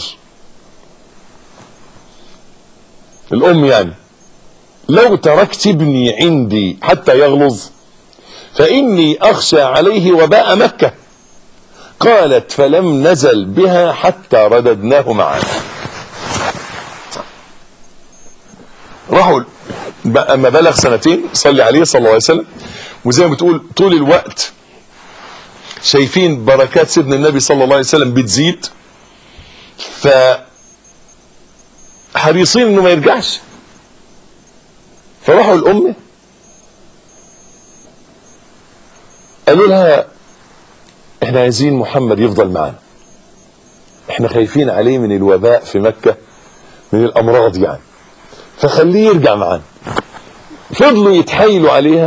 الام يعني لو تركت ابني عندي حتى يغلظ فاني اخشى عليه وباء مكه قالت فلم نزل بها حتى رددناه معنا راحوا اما بلغ سنتين صلي عليه صلى الله عليه وسلم وزي ما بتقول طول الوقت شايفين بركات سيدنا النبي صلى الله عليه وسلم بتزيد ف حريصين انه ما يرجعش فراحوا لامه قالوا لها احنا عايزين محمد يفضل معانا احنا خايفين عليه من الوباء في مكة من الامراض يعني فخليه يرجع معانا فضلوا يتحايلوا عليها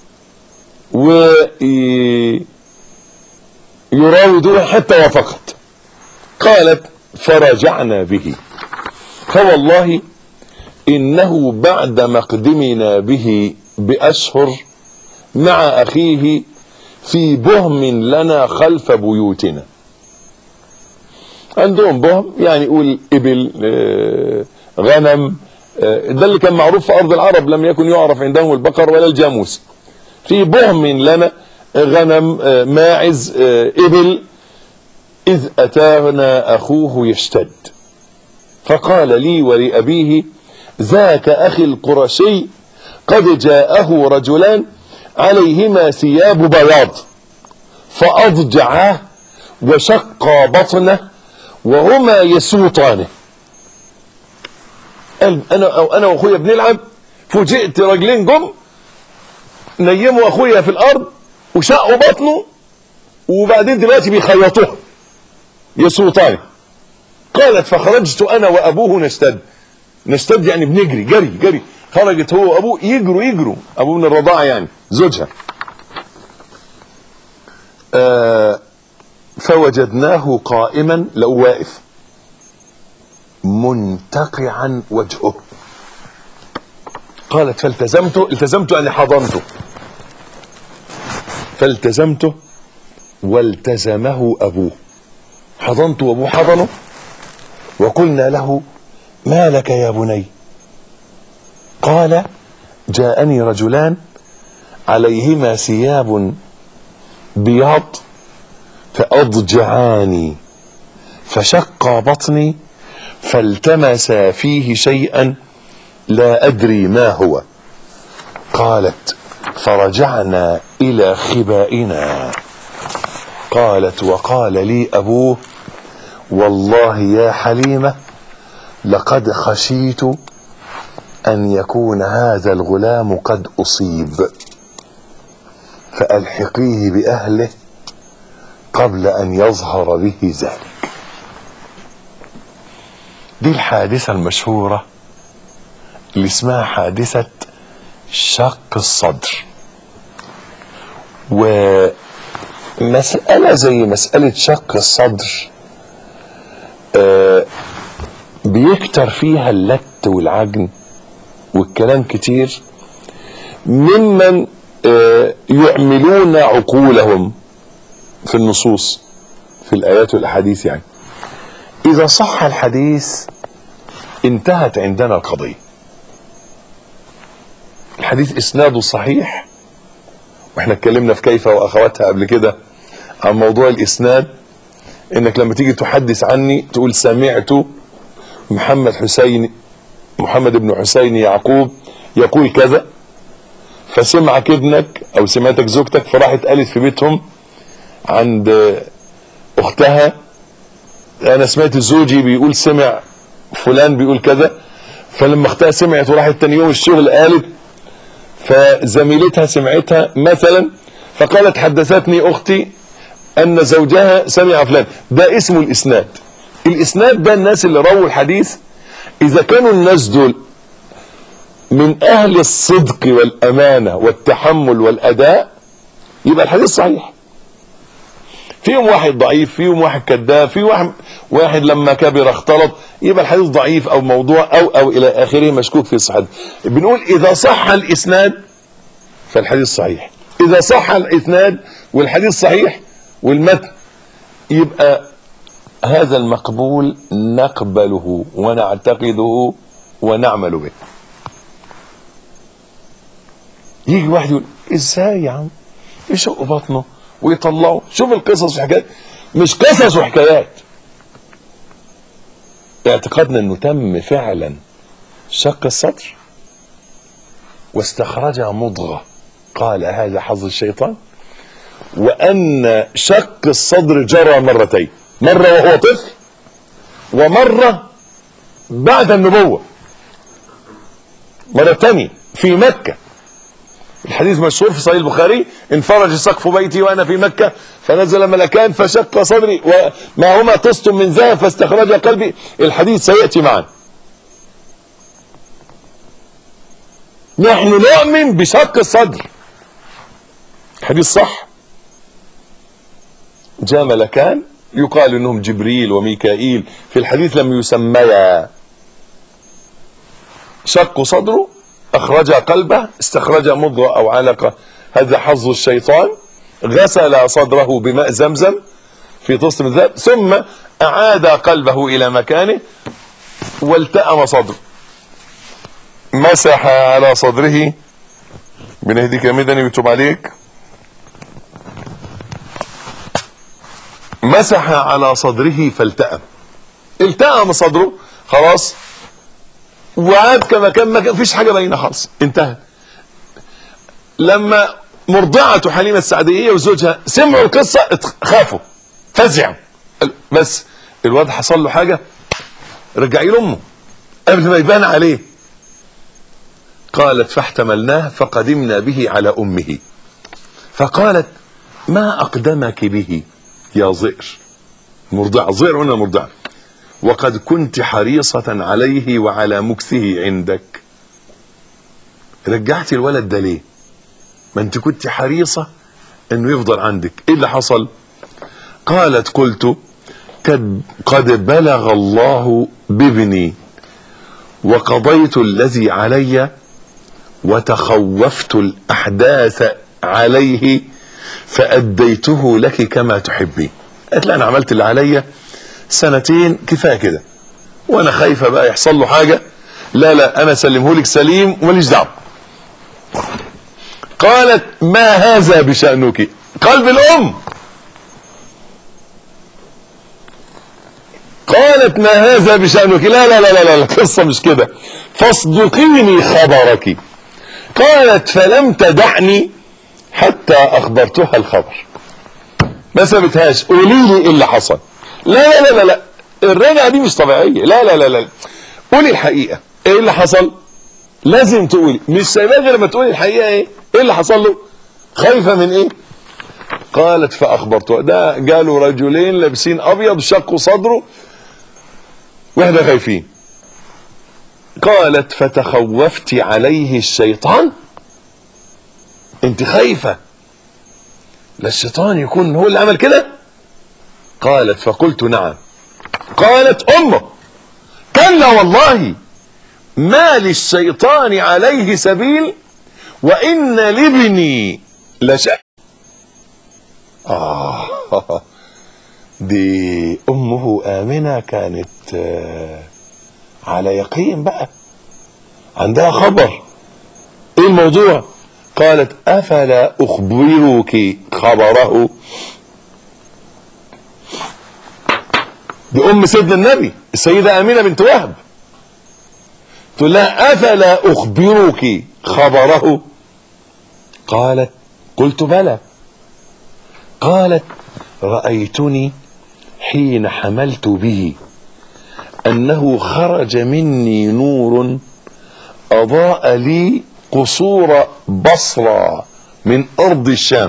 ويراودوها حتى وافقت قالت فرجعنا به فوالله انه بعد مقدمنا به باشهر مع اخيه في بهم لنا خلف بيوتنا عندهم بهم يعني يقول ابل آه، غنم آه، ده اللي كان معروف في ارض العرب لم يكن يعرف عندهم البقر ولا الجاموس في بهم لنا غنم آه، ماعز ابل اذ اتانا اخوه يشتد فقال لي ولأبيه ذاك أخي القرشي قد جاءه رجلان عليهما ثياب بياض فأضجعاه وشق بطنه وهما يسوطانه قال أنا أو أنا وأخويا بنلعب فوجئت رجلين جم نيموا أخويا في الأرض وشقوا بطنه وبعدين دلوقتي بيخيطوها يسوطاني قالت فخرجت انا وابوه نشتد نشتد يعني بنجري جري جري خرجت هو وابوه يجروا يجروا ابوه من الرضاعه يعني زوجها آه فوجدناه قائما لو واقف منتقعا وجهه قالت فالتزمته التزمته يعني حضنته فالتزمته والتزمه ابوه حضنته وابوه حضنه وقلنا له ما لك يا بني قال جاءني رجلان عليهما ثياب بياض فأضجعاني فشق بطني فالتمسا فيه شيئا لا أدري ما هو قالت فرجعنا إلى خبائنا قالت وقال لي أبوه والله يا حليمة لقد خشيت أن يكون هذا الغلام قد أصيب فألحقيه بأهله قبل أن يظهر به ذلك دي الحادثة المشهورة اللي اسمها حادثة شق الصدر ومسألة زي مسألة شق الصدر آه بيكتر فيها اللت والعجن والكلام كتير ممن آه يعملون عقولهم في النصوص في الآيات والأحاديث يعني إذا صح الحديث انتهت عندنا القضية الحديث إسناده صحيح واحنا اتكلمنا في كيف وأخواتها قبل كده عن موضوع الإسناد إنك لما تيجي تحدث عني تقول سمعت محمد حسين محمد بن حسين يعقوب يقول كذا فسمعك ابنك أو سمعتك زوجتك فراحت قالت في بيتهم عند اختها انا سمعت زوجي بيقول سمع فلان بيقول كذا فلما اختها سمعت وراحت تاني يوم الشغل قالت فزميلتها سمعتها مثلا فقالت حدثتني اختي ان زوجها سمع فلان ده اسمه الاسناد الاسناد ده الناس اللي رووا الحديث اذا كانوا الناس دول من اهل الصدق والامانه والتحمل والاداء يبقى الحديث صحيح فيهم واحد ضعيف فيهم واحد كذاب في واحد واحد لما كبر اختلط يبقى الحديث ضعيف او موضوع او او الى اخره مشكوك في صحته بنقول اذا صح الاسناد فالحديث صحيح اذا صح الاسناد والحديث صحيح والمتن يبقى هذا المقبول نقبله ونعتقده ونعمل به يجي واحد يقول ازاي يا عم يشق بطنه ويطلعوا شوف القصص وحكايات مش قصص وحكايات اعتقدنا انه تم فعلا شق الصدر واستخرج مضغة قال هذا حظ الشيطان وان شق الصدر جرى مرتين مرة وهو طفل ومرة بعد النبوة مرة تانية في مكة الحديث مشهور في صحيح البخاري انفرج سقف بيتي وانا في مكه فنزل ملكان فشق صدري ومعهما طست من ذهب فاستخرج قلبي الحديث سياتي معنا نحن نؤمن بشق الصدر الحديث صح جاء ملكان يقال انهم جبريل وميكائيل في الحديث لم يسميا شق صدره أخرج قلبه استخرج مضغة أو علقة هذا حظ الشيطان غسل صدره بماء زمزم في طست من ذهب ثم أعاد قلبه إلى مكانه والتأم صدره مسح على صدره بنهديك يا مدني ويتوب عليك مسح على صدره فالتأم التأم صدره خلاص وعاد كما كان ما كان فيش حاجه باينه خالص انتهى لما مرضعة حليمة السعدية وزوجها سمعوا القصة خافوا فزعوا بس الواد حصل له حاجة رجعي لأمه قبل ما يبان عليه قالت فاحتملناه فقدمنا به على أمه فقالت ما أقدمك به يا ظئر مرضعة ظئر هنا مرضعة وقد كنت حريصة عليه وعلى مكثه عندك رجعت الولد ده ليه ما انت كنت حريصة انه يفضل عندك ايه اللي حصل قالت قلت قد, قد بلغ الله بابني وقضيت الذي علي وتخوفت الأحداث عليه فأديته لك كما تحبين قالت لا أنا عملت اللي عليا سنتين كفاية كده وأنا خايفة بقى يحصل له حاجة لا لا أنا سلمه لك سليم وماليش دعوة قالت ما هذا بشأنك قلب الأم قالت ما هذا بشأنك لا لا لا لا لا القصة مش كده فاصدقيني خبرك قالت فلم تدعني حتى أخبرتها الخبر ما سابتهاش قولي لي ايه اللي حصل لا لا لا لا لا الرجعة دي مش طبيعية لا لا لا لا قولي الحقيقة ايه اللي حصل لازم تقولي مش سايباه غير ما تقولي الحقيقة ايه ايه اللي حصل له خايفة من ايه قالت فأخبرته ده قالوا رجلين لابسين أبيض شقوا صدره واحنا خايفين قالت فتخوفت عليه الشيطان انت خايفة لا الشيطان يكون هو اللي عمل كده قالت فقلت نعم قالت امه كلا والله ما للشيطان عليه سبيل وان لابني لشأ آه دي أمه آمنة كانت آه على يقين بقى عندها خبر ايه الموضوع قالت افلا اخبرك خبره دي ام سيدنا النبي السيدة امينة بنت وهب تقول لها افلا اخبرك خبره قالت قلت بلى قالت رأيتني حين حملت به أنه خرج مني نور أضاء لي قصور بصرى من أرض الشام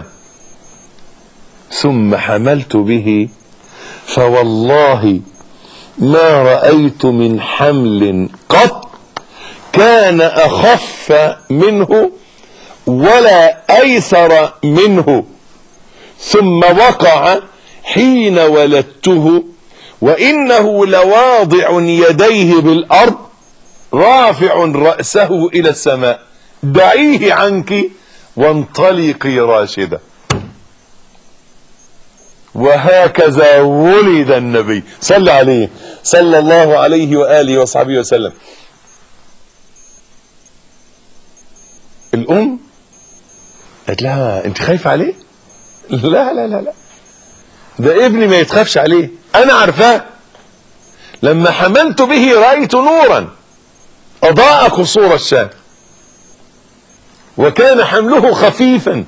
ثم حملت به فوالله ما رأيت من حمل قط كان أخف منه ولا أيسر منه ثم وقع حين ولدته وإنه لواضع يديه بالأرض رافع رأسه إلى السماء دعيه عنك وانطلقي راشدة وهكذا ولد النبي صلى عليه صلى الله عليه وآله وصحبه وسلم الأم قالت لها أنت خايفة عليه لا لا لا لا ده ابني ما يتخافش عليه انا عارفاه لما حملت به رايت نورا اضاء قصور الشام وكان حمله خفيفا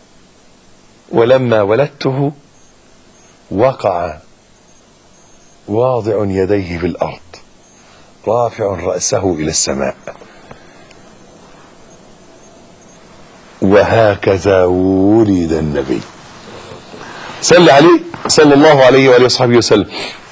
ولما ولدته وقع واضع يديه في الارض رافع راسه الى السماء وهكذا ولد النبي صلى عليه صلى الله عليه واله وصحبه وسلم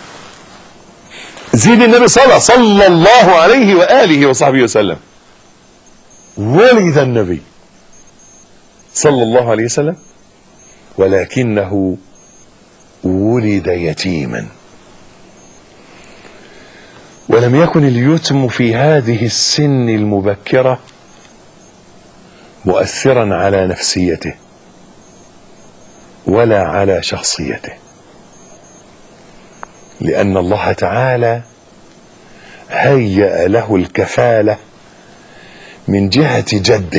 زيد النبي صلى صلى الله عليه واله وصحبه وسلم ولد النبي صلى الله عليه وسلم ولكنه ولد يتيما ولم يكن اليتم في هذه السن المبكره مؤثرا على نفسيته ولا على شخصيته لان الله تعالى هيا له الكفاله من جهه جده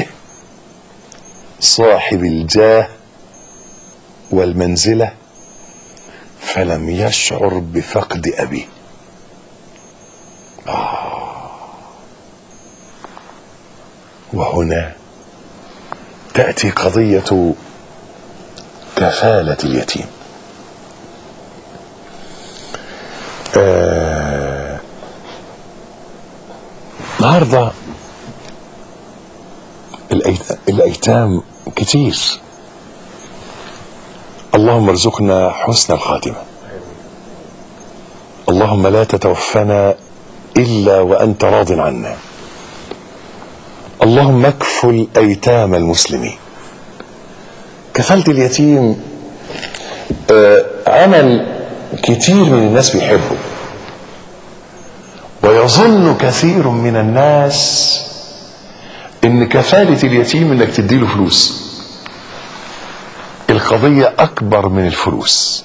صاحب الجاه والمنزله فلم يشعر بفقد ابيه آه وهنا تأتي قضية كفالة اليتيم آه النهاردة الأيتام كتير اللهم ارزقنا حسن الخاتمة اللهم لا تتوفنا إلا وأنت راض عنا اللهم اكفل أيتام المسلمين كفالة اليتيم آه، عمل كتير من الناس بيحبه ويظن كثير من الناس ان كفالة اليتيم انك تديله فلوس القضية اكبر من الفلوس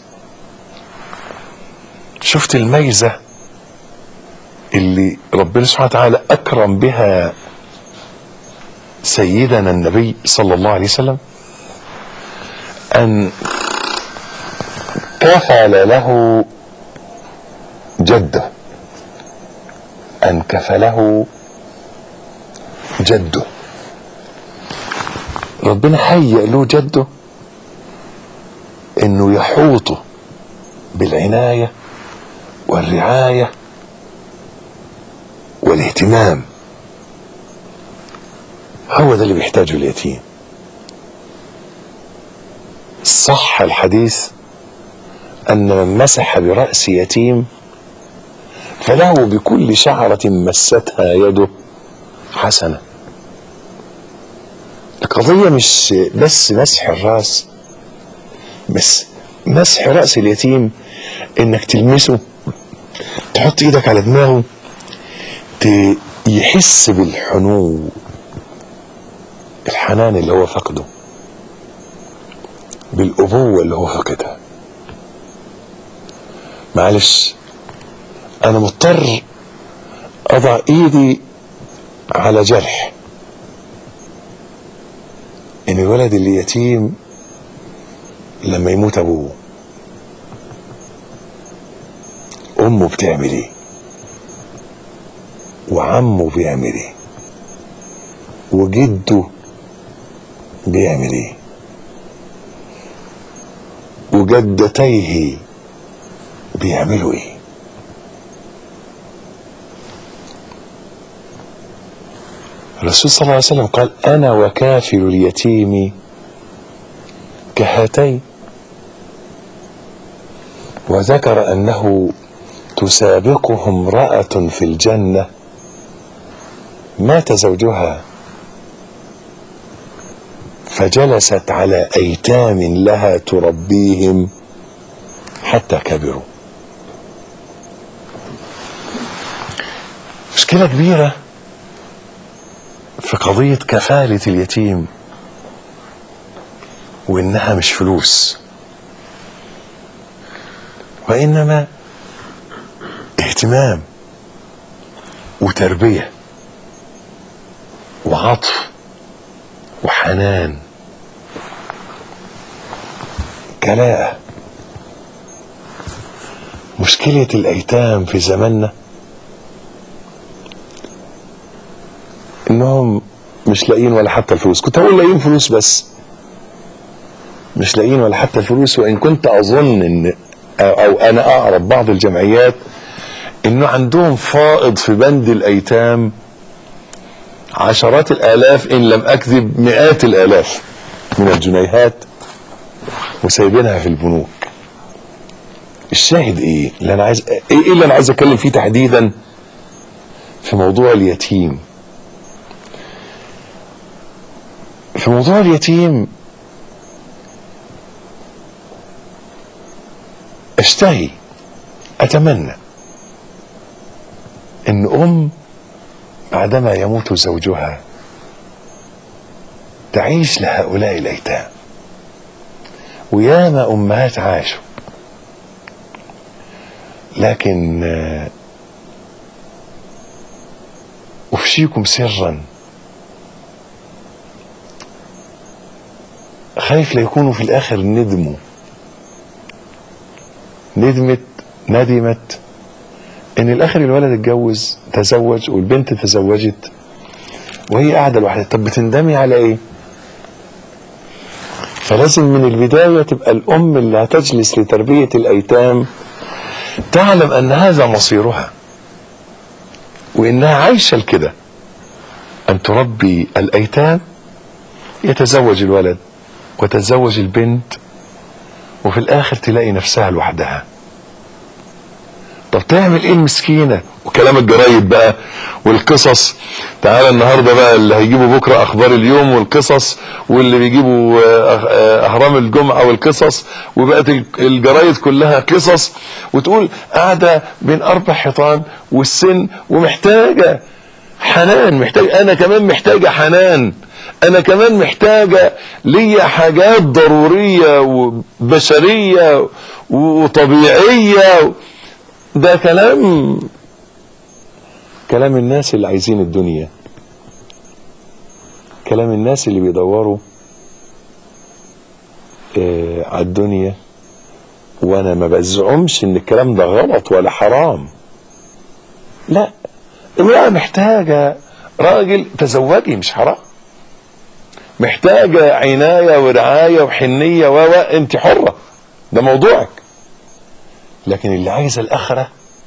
شفت الميزة اللي ربنا سبحانه وتعالى اكرم بها سيدنا النبي صلى الله عليه وسلم ان كفل له جده ان كفله جده ربنا هيئ له جده انه يحوطه بالعنايه والرعايه والاهتمام هو ده اللي بيحتاجه اليتيم صح الحديث ان من مسح براس يتيم فله بكل شعره مستها يده حسنه القضيه مش بس مسح الراس بس مسح راس اليتيم انك تلمسه تحط ايدك على دماغه ت- يحس بالحنو الحنان اللي هو فقده بالأبوة اللي هو فقدها معلش أنا مضطر أضع إيدي على جرح إن الولد اللي يتيم لما يموت أبوه أمه بتعمل إيه وعمه بيعمل إيه وجده بيعمل إيه وجدتيه بيعملوا ايه الرسول صلى الله عليه وسلم قال انا وكافل اليتيم كهاتين وذكر انه تسابقه امراه في الجنه مات زوجها فجلست على ايتام لها تربيهم حتى كبروا مشكله كبيره في قضيه كفاله اليتيم وانها مش فلوس وانما اهتمام وتربيه وعطف وحنان كلاءة مشكلة الأيتام في زماننا إنهم مش لاقيين ولا حتى الفلوس كنت هقول لاقيين فلوس بس مش لاقيين ولا حتى الفلوس وإن كنت أظن إن أو أو أنا أعرف بعض الجمعيات إنه عندهم فائض في بند الأيتام عشرات الآلاف إن لم أكذب مئات الآلاف من الجنيهات وسايبينها في البنوك الشاهد ايه اللي انا عايز ايه إيه اللي انا عايز اتكلم فيه تحديدا في موضوع اليتيم في موضوع اليتيم اشتهي اتمنى ان ام بعدما يموت زوجها تعيش لهؤلاء الايتام وياما امهات عاشوا لكن آه، افشيكم سرا خايف لا يكونوا في الاخر ندموا ندمت ندمت ان الاخر الولد اتجوز تزوج والبنت تزوجت وهي قاعده لوحدها طب بتندمي على ايه فلازم من البدايه تبقى الام اللي هتجلس لتربيه الايتام تعلم ان هذا مصيرها وانها عايشه لكده ان تربي الايتام يتزوج الولد وتتزوج البنت وفي الاخر تلاقي نفسها لوحدها طب تعمل ايه المسكينه وكلام الجرايد بقى والقصص تعالى النهارده بقى اللي هيجيبوا بكره اخبار اليوم والقصص واللي بيجيبوا آه، آه، اهرام الجمعه والقصص وبقت ال- الجرايد كلها قصص وتقول قاعده بين اربع حيطان والسن ومحتاجه حنان محتاج انا كمان محتاجه حنان انا كمان محتاجه ليا حاجات ضروريه وبشريه وطبيعيه ده كلام كلام الناس اللي عايزين الدنيا كلام الناس اللي بيدوروا آه على الدنيا وانا ما بزعمش ان الكلام ده غلط ولا حرام لا امرأة محتاجة راجل تزوجي مش حرام محتاجة عناية ورعاية وحنية و و انت حرة ده موضوعك لكن اللي عايزة الآخرة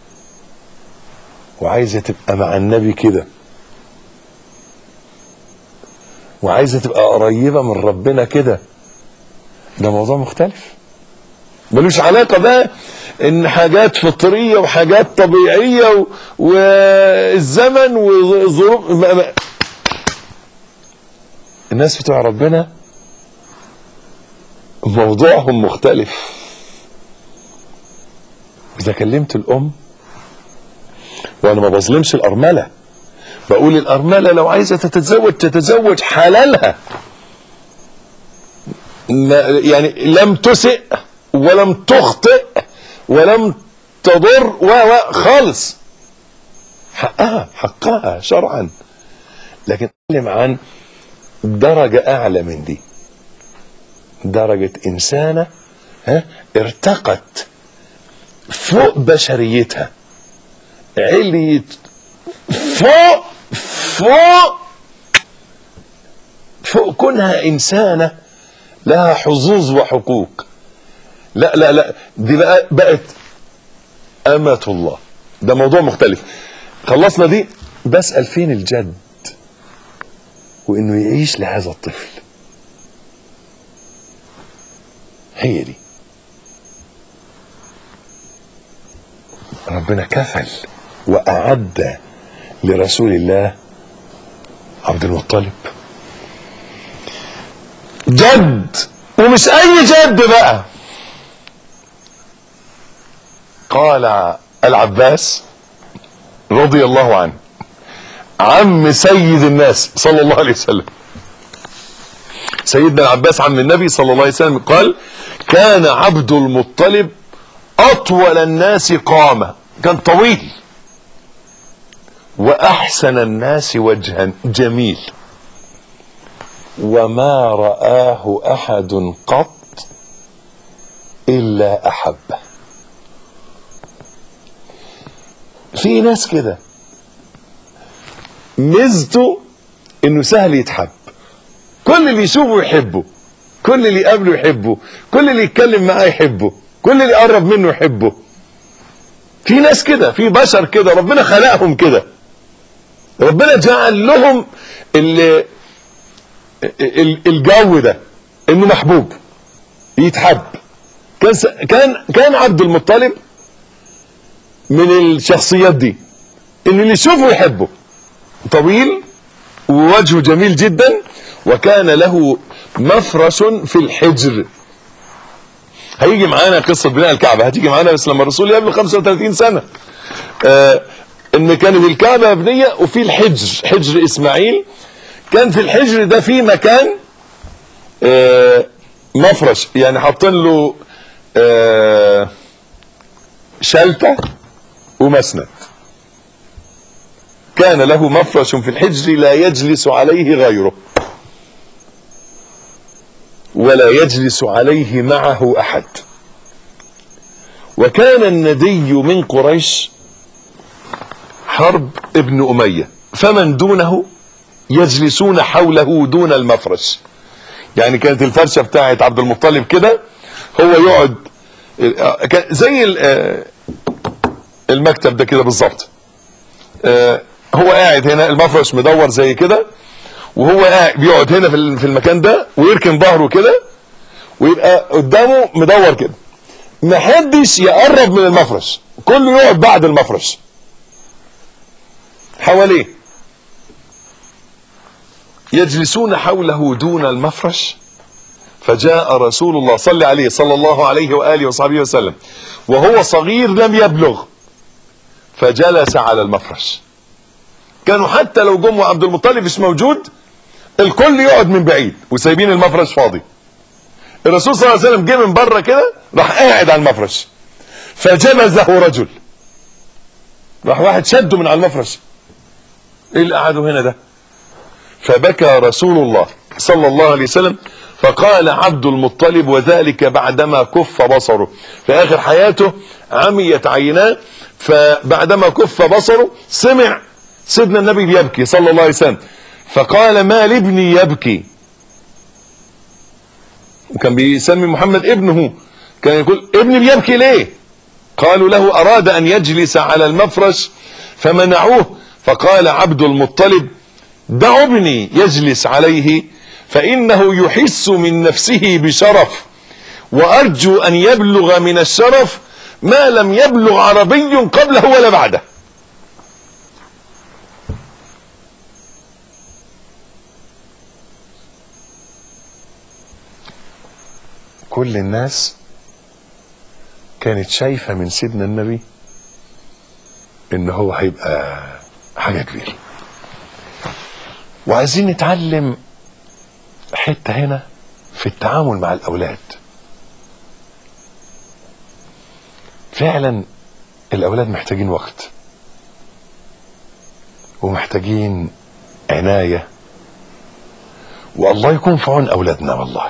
وعايزة تبقى مع النبي كده وعايزة تبقى قريبة من ربنا كده ده موضوع مختلف ملوش علاقة بقى ان حاجات فطرية وحاجات طبيعية و... والزمن وظروف ما- ما- الناس بتوع ربنا موضوعهم مختلف إذا كلمت الأم وأنا ما بظلمش الأرملة بقول الأرملة لو عايزة تتزوج تتزوج حلالها ما يعني لم تسئ ولم تخطئ ولم تضر و و خالص حقها حقها شرعا لكن اتكلم عن درجة أعلى من دي درجة إنسانة ها ارتقت فوق بشريتها عليت فوق فوق فوق كونها إنسانة لها حظوظ وحقوق لا لا لا دي بقى بقت أمة الله ده موضوع مختلف خلصنا دي بسأل فين الجد وإنه يعيش لهذا الطفل هي دي ربنا كفل وأعد لرسول الله عبد المطلب جد ومش أي جد بقى قال العباس رضي الله عنه عم سيد الناس صلى الله عليه وسلم سيدنا العباس عم النبي صلى الله عليه وسلم قال كان عبد المطلب أطول الناس قامة كان طويل وأحسن الناس وجها جميل وما رآه أحد قط إلا أحبه في ناس كده ميزته انه سهل يتحب كل اللي يشوفه يحبه كل اللي يقابله يحبه كل اللي يتكلم معاه يحبه كل اللي يقرب منه يحبه في ناس كده في بشر كده ربنا خلقهم كده ربنا جعل لهم ال- ال- الجو ده انه محبوب يتحب كان س- كان كان عبد المطلب من الشخصيات دي ان اللي يشوفه يحبه طويل ووجهه جميل جدا وكان له مفرش في الحجر هيجي معانا قصة بناء الكعبة هتيجي معانا بس لما الرسول يبلغ 35 سنة آه ان كانت الكعبة مبنية وفي الحجر حجر اسماعيل كان في الحجر ده في مكان آه مفرش يعني حاطين له آه شلتة ومسند كان له مفرش في الحجر لا يجلس عليه غيره ولا يجلس عليه معه احد وكان الندي من قريش حرب ابن اميه فمن دونه يجلسون حوله دون المفرش يعني كانت الفرشه بتاعت عبد المطلب كده هو يقعد كان زي ال- المكتب ده كده بالظبط آه، هو قاعد هنا المفرش مدور زي كده وهو قاعد بيقعد هنا في ال- في المكان ده ويركن ظهره كده ويبقى قدامه مدور كده محدش يقرب من المفرش كله يقعد بعد المفرش حواليه يجلسون حوله دون المفرش فجاء رسول الله صلى عليه صلى الله عليه وآله وصحبه وسلم وهو صغير لم يبلغ فجلس على المفرش كانوا حتى لو جم وعبد المطلب مش موجود الكل يقعد من بعيد وسايبين المفرش فاضي الرسول صلى الله عليه وسلم جه من بره كده راح قاعد على المفرش فجمزه رجل راح واحد شده من على المفرش ايه اللي قعدوا هنا ده فبكى رسول الله صلى الله عليه وسلم فقال عبد المطلب وذلك بعدما كف بصره في اخر حياته عميت عيناه فبعدما كف بصره سمع سيدنا النبي بيبكي صلى الله عليه وسلم فقال ما لابني يبكي وكان بيسمي محمد ابنه كان يقول ابني بيبكي ليه قالوا له اراد ان يجلس على المفرش فمنعوه فقال عبد المطلب دعوا ابني يجلس عليه فانه يحس من نفسه بشرف وارجو ان يبلغ من الشرف ما لم يبلغ عربي قبله ولا بعده كل الناس كانت شايفة من سيدنا النبي ان هو هيبقى حاجة كبيرة وعايزين نتعلم حتة هنا في التعامل مع الأولاد فعلا الأولاد محتاجين وقت ومحتاجين عناية والله يكون في عون أولادنا والله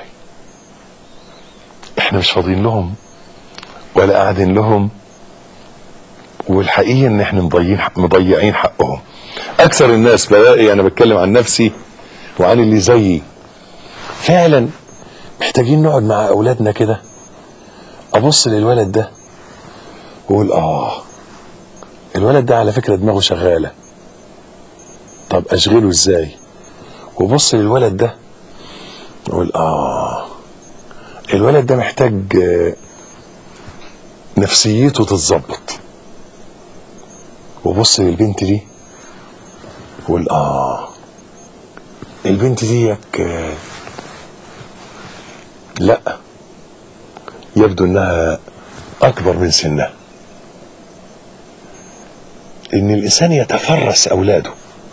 احنا مش فاضيين لهم ولا قاعدين لهم والحقيقة ان احنا مضيعين مضيعين حقهم اكثر الناس بلاقي انا بتكلم عن نفسي وعن اللي زيي فعلا محتاجين نقعد مع اولادنا كده ابص للولد ده واقول اه الولد ده على فكرة دماغه شغالة طب اشغله ازاي وبص للولد ده واقول اه الولد ده محتاج آه، نفسيته تتظبط وبص للبنت دي وقول اه البنت ديك آه، لا يبدو انها اكبر من سنها ان الانسان يتفرس اولاده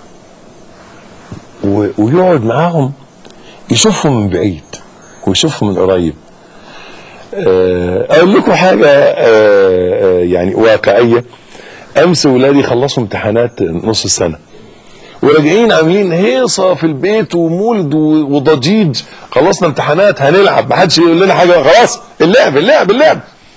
و- ويقعد معاهم يشوفهم من بعيد ويشوفهم من قريب آه، اقول لكم حاجه آه، آه، يعني واقعيه امس ولادي خلصوا امتحانات نص السنه وراجعين عاملين هيصه في البيت ومولد و- وضجيج خلصنا امتحانات هنلعب ما حدش يقول لنا حاجه خلاص اللعب اللعب اللعب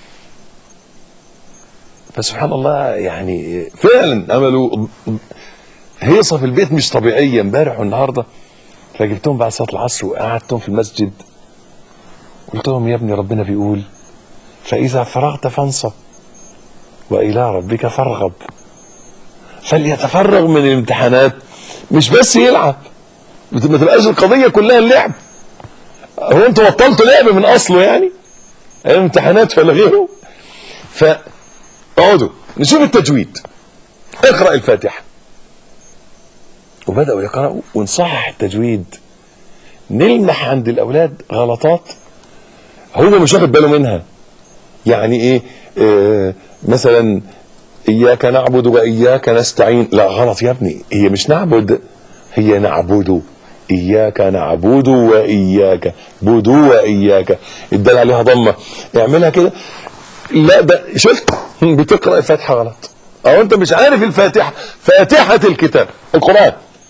فسبحان الله يعني فعلا عملوا هيصه في البيت مش طبيعيه امبارح والنهارده فجبتهم بعد صلاه العصر وقعدتهم في المسجد قلت لهم يا ابني ربنا بيقول فإذا فرغت فانصب وإلى ربك فارغب فليتفرغ من الامتحانات مش بس يلعب ما تبقاش القضية كلها اللعب هو انتوا بطلتوا لعب من اصله يعني الامتحانات فالغيره فاقعدوا نشوف التجويد اقرأ الفاتحة وبدأوا يقرأوا ونصحح التجويد نلمح عند الأولاد غلطات هو مش واخد باله منها يعني ايه آه مثلا اياك نعبد واياك نستعين لا غلط يا ابني هي مش نعبد هي نعبد اياك نعبد واياك بدو واياك ادال عليها ضمه اعملها كده لا ده شفت بتقرا الفاتحه غلط او انت مش عارف الفاتحه فاتحه الكتاب القران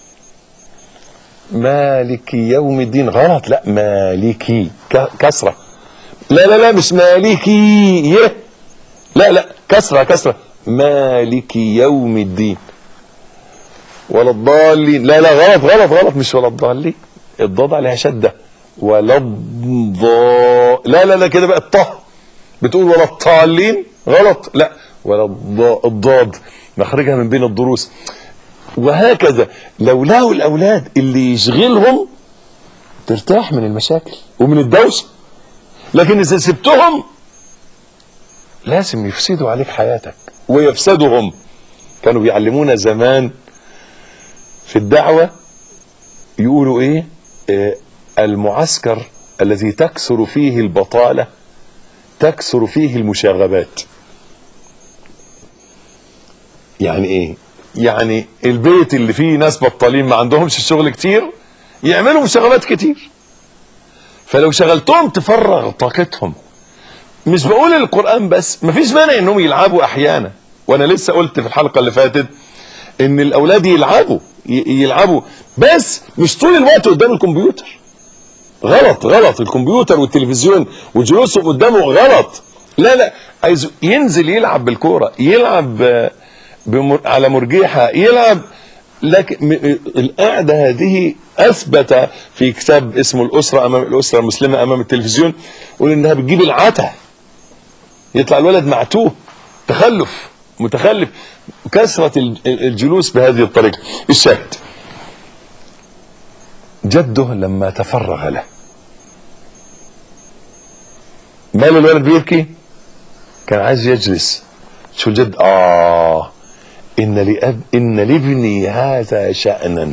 مالك يوم الدين غلط لا مالكي ك- كسره لا لا لا مش مالكي يه لا لا كسره كسره مالك يوم الدين ولا الضالين لا لا غلط غلط غلط مش ولا الضالين الضاد عليها شده ولا الضا لا لا لا كده بقى الطه بتقول ولا الضالين غلط لا ولا الضا- الضاد مخرجها من بين الضروس وهكذا لو لقوا الاولاد اللي يشغلهم ترتاح من المشاكل ومن الدوشه لكن اذا سبتهم لازم يفسدوا عليك حياتك ويفسدوا هم كانوا بيعلمونا زمان في الدعوة يقولوا ايه آه المعسكر الذي تكثر فيه البطالة تكثر فيه المشاغبات يعني ايه يعني البيت اللي فيه ناس بطالين ما عندهمش شغل كتير يعملوا مشاغبات كتير فلو شغلتهم تفرغ طاقتهم مش بقول القرآن بس مفيش مانع انهم يلعبوا احيانا وانا لسه قلت في الحلقة اللي فاتت ان الاولاد يلعبوا يلعبوا بس مش طول الوقت قدام الكمبيوتر غلط غلط الكمبيوتر والتلفزيون وجلوسهم قدامه غلط لا لا عايز ينزل يلعب بالكوره يلعب بمر... على مرجيحه يلعب لكن القعده هذه اثبت في كتاب اسمه الاسره امام الاسره المسلمه امام التلفزيون يقول انها بتجيب العته يطلع الولد معتوه تخلف متخلف كثره الجلوس بهذه الطريقه الشاهد جده لما تفرغ له مال الولد بيبكي كان عايز يجلس شو الجد اه ان لأب ان لابني هذا شأنا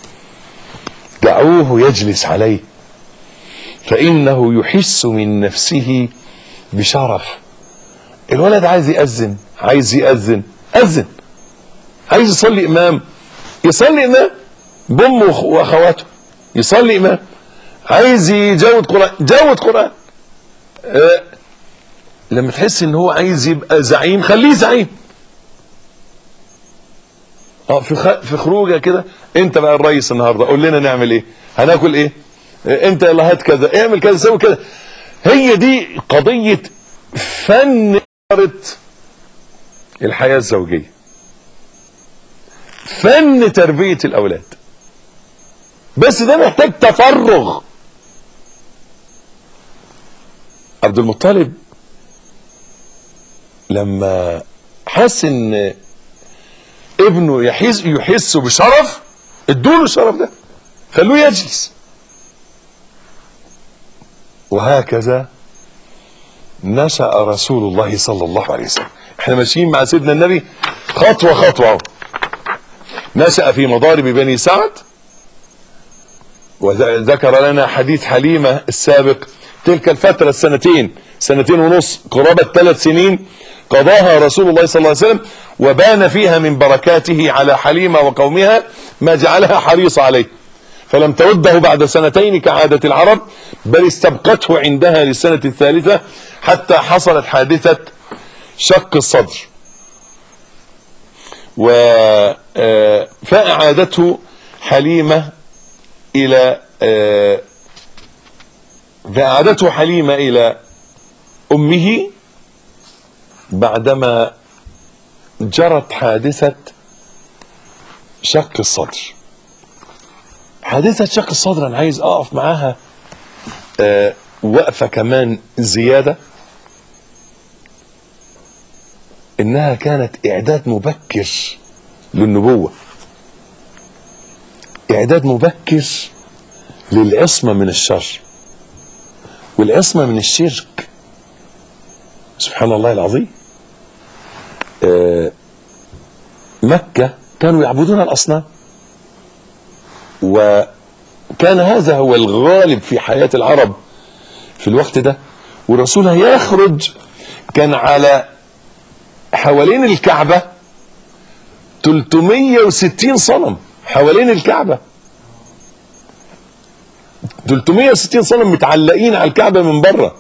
دعوه يجلس عليه فانه يحس من نفسه بشرف الولد عايز يأذن عايز يأذن أذن عايز يصلي إمام يصلي إمام بأمه وأخواته يصلي إمام عايز يجود قرآن جود قرآن أه لما تحس ان هو عايز يبقى زعيم خليه زعيم اه في خ... في خروجه كده انت بقى الرئيس النهارده قول لنا نعمل ايه هناكل ايه اه انت يلا هات كذا اعمل كذا سوي كذا هي دي قضيه فن الحياه الزوجيه فن تربيه الاولاد بس ده محتاج تفرغ عبد المطلب لما حس ان ابنه يحس يحس بشرف ادوله الشرف ده خلوه يجلس وهكذا نشأ رسول الله صلى الله عليه وسلم احنا ماشيين مع سيدنا النبي خطوة خطوة نشأ في مضارب بني سعد وذكر لنا حديث حليمة السابق تلك الفترة السنتين سنتين ونص قرابة ثلاث سنين قضاها رسول الله صلى الله عليه وسلم وبان فيها من بركاته على حليمة وقومها ما جعلها حريص عليه فلم ترده بعد سنتين كعادة العرب بل استبقته عندها للسنة الثالثة حتى حصلت حادثة شق الصدر و فأعادته حليمة إلى فأعادته حليمة إلى أمه بعدما جرت حادثة شق الصدر حادثة شق الصدر أنا عايز أقف معاها أه وقفة كمان زيادة إنها كانت إعداد مبكر للنبوة إعداد مبكر للعصمة من الشر والعصمة من الشرك سبحان الله العظيم آه مكة كانوا يعبدون الأصنام وكان هذا هو الغالب في حياة العرب في الوقت ده والرسول هيخرج كان على حوالين الكعبة 360 صنم حوالين الكعبة 360 صنم متعلقين على الكعبة من بره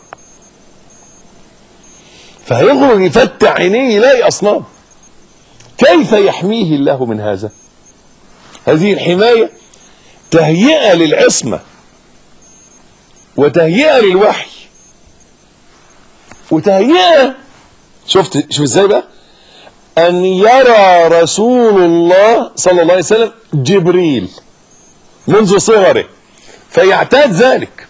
فهيخرج يفتح عينيه يلاقي أصنام كيف يحميه الله من هذا هذه الحماية تهيئة للعصمة وتهيئة للوحي وتهيئة شفت شوف ازاي بقى ان يرى رسول الله صلى الله عليه وسلم جبريل منذ صغره فيعتاد ذلك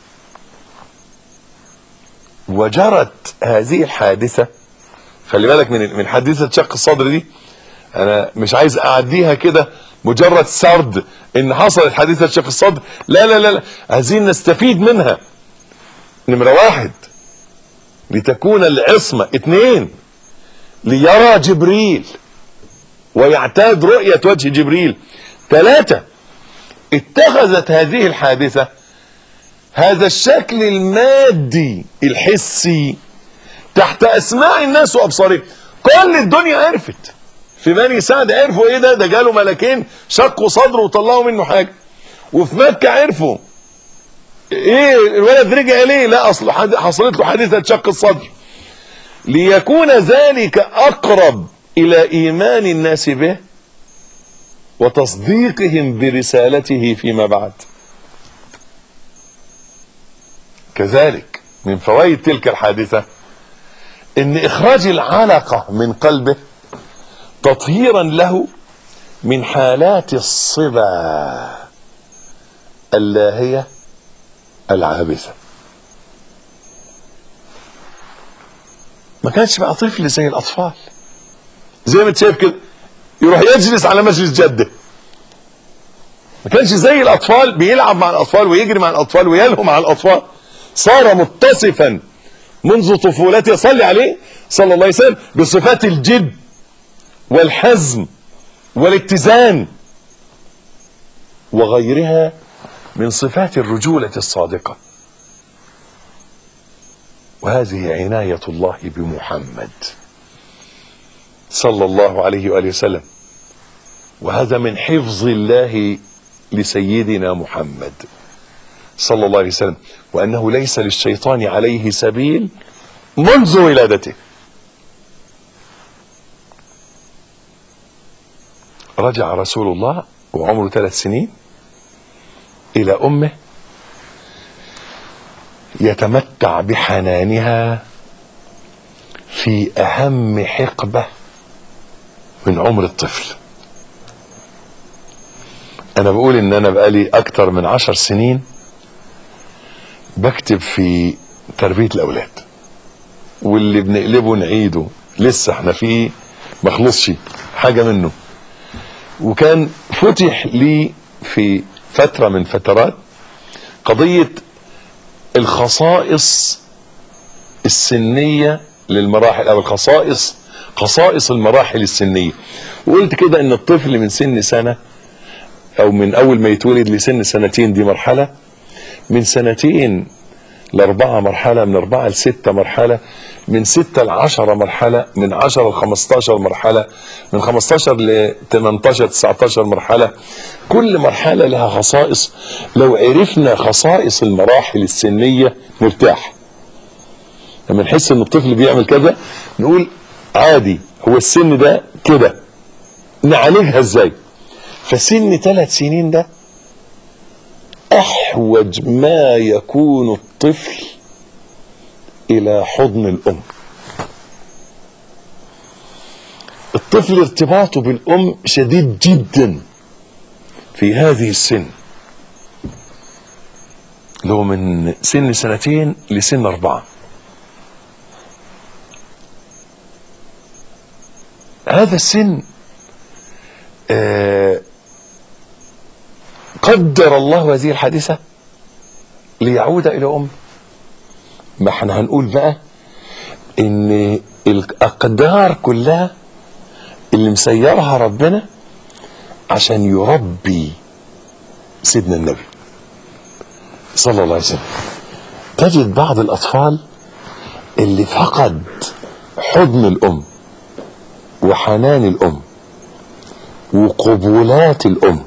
وجرت هذه الحادثة خلي بالك من من حادثة شق الصدر دي انا مش عايز اعديها كده مجرد سرد ان حصلت حادثة شق الصدر لا لا لا, لا. عايزين نستفيد منها نمرة واحد لتكون العصمة اثنين ليرى جبريل ويعتاد رؤية وجه جبريل ثلاثة اتخذت هذه الحادثة هذا الشكل المادي الحسي تحت اسماع الناس وابصارهم كل الدنيا عرفت في بني سعد عرفوا ايه ده ده جاله ملكين شقوا صدره وطلعوا منه حاجه وفي مكه عرفوا ايه الولد رجع ليه لا اصل حد- حصلت له حادثه شق الصدر ليكون ذلك اقرب الى ايمان الناس به وتصديقهم برسالته فيما بعد كذلك من فوائد تلك الحادثه ان اخراج العلقه من قلبه تطهيرا له من حالات الصبا اللاهيه العابثه ما كانش بقى طفل زي الاطفال زي ما انت شايف كده يروح يجلس على مجلس جده ما كانش زي الاطفال بيلعب مع الاطفال ويجري مع الاطفال ويلهو مع الاطفال صار متصفا منذ طفولته صلي عليه صلى الله عليه وسلم بصفات الجد والحزم والاتزان وغيرها من صفات الرجولة الصادقة وهذه عناية الله بمحمد صلى الله عليه وآله وسلم وهذا من حفظ الله لسيدنا محمد صلى الله عليه وسلم وأنه ليس للشيطان عليه سبيل منذ ولادته رجع رسول الله وعمره ثلاث سنين إلى أمه يتمتع بحنانها في أهم حقبة من عمر الطفل أنا بقول إن أنا بقالي أكتر من عشر سنين بكتب في تربية الأولاد واللي بنقلبه نعيده لسه احنا فيه ما خلصش حاجة منه وكان فتح لي في فترة من فترات قضية الخصائص السنية للمراحل او الخصائص خصائص المراحل السنية وقلت كده ان الطفل من سن سنة او من اول ما يتولد لسن سنتين دي مرحلة من سنتين لأربعة مرحلة من أربعة لستة مرحلة من ستة لعشرة مرحلة من عشرة لخمستاشر مرحلة من خمستاشر لتمنتاشر تسعتاشر مرحلة كل مرحلة لها خصائص لو عرفنا خصائص المراحل السنية نرتاح لما نحس ان الطفل بيعمل كذا نقول عادي هو السن ده كده نعالجها ازاي فسن ثلاث سنين ده احوج ما يكون الطفل الى حضن الام الطفل ارتباطه بالام شديد جدا في هذه السن اللي هو من سن سنتين لسن اربعه هذا السن آه قدر الله هذه الحادثة ليعود إلى أمه ما احنا هنقول بقى إن الأقدار كلها اللي مسيرها ربنا عشان يربي سيدنا النبي صلى الله عليه وسلم تجد بعض الأطفال اللي فقد حضن الأم وحنان الأم وقبولات الأم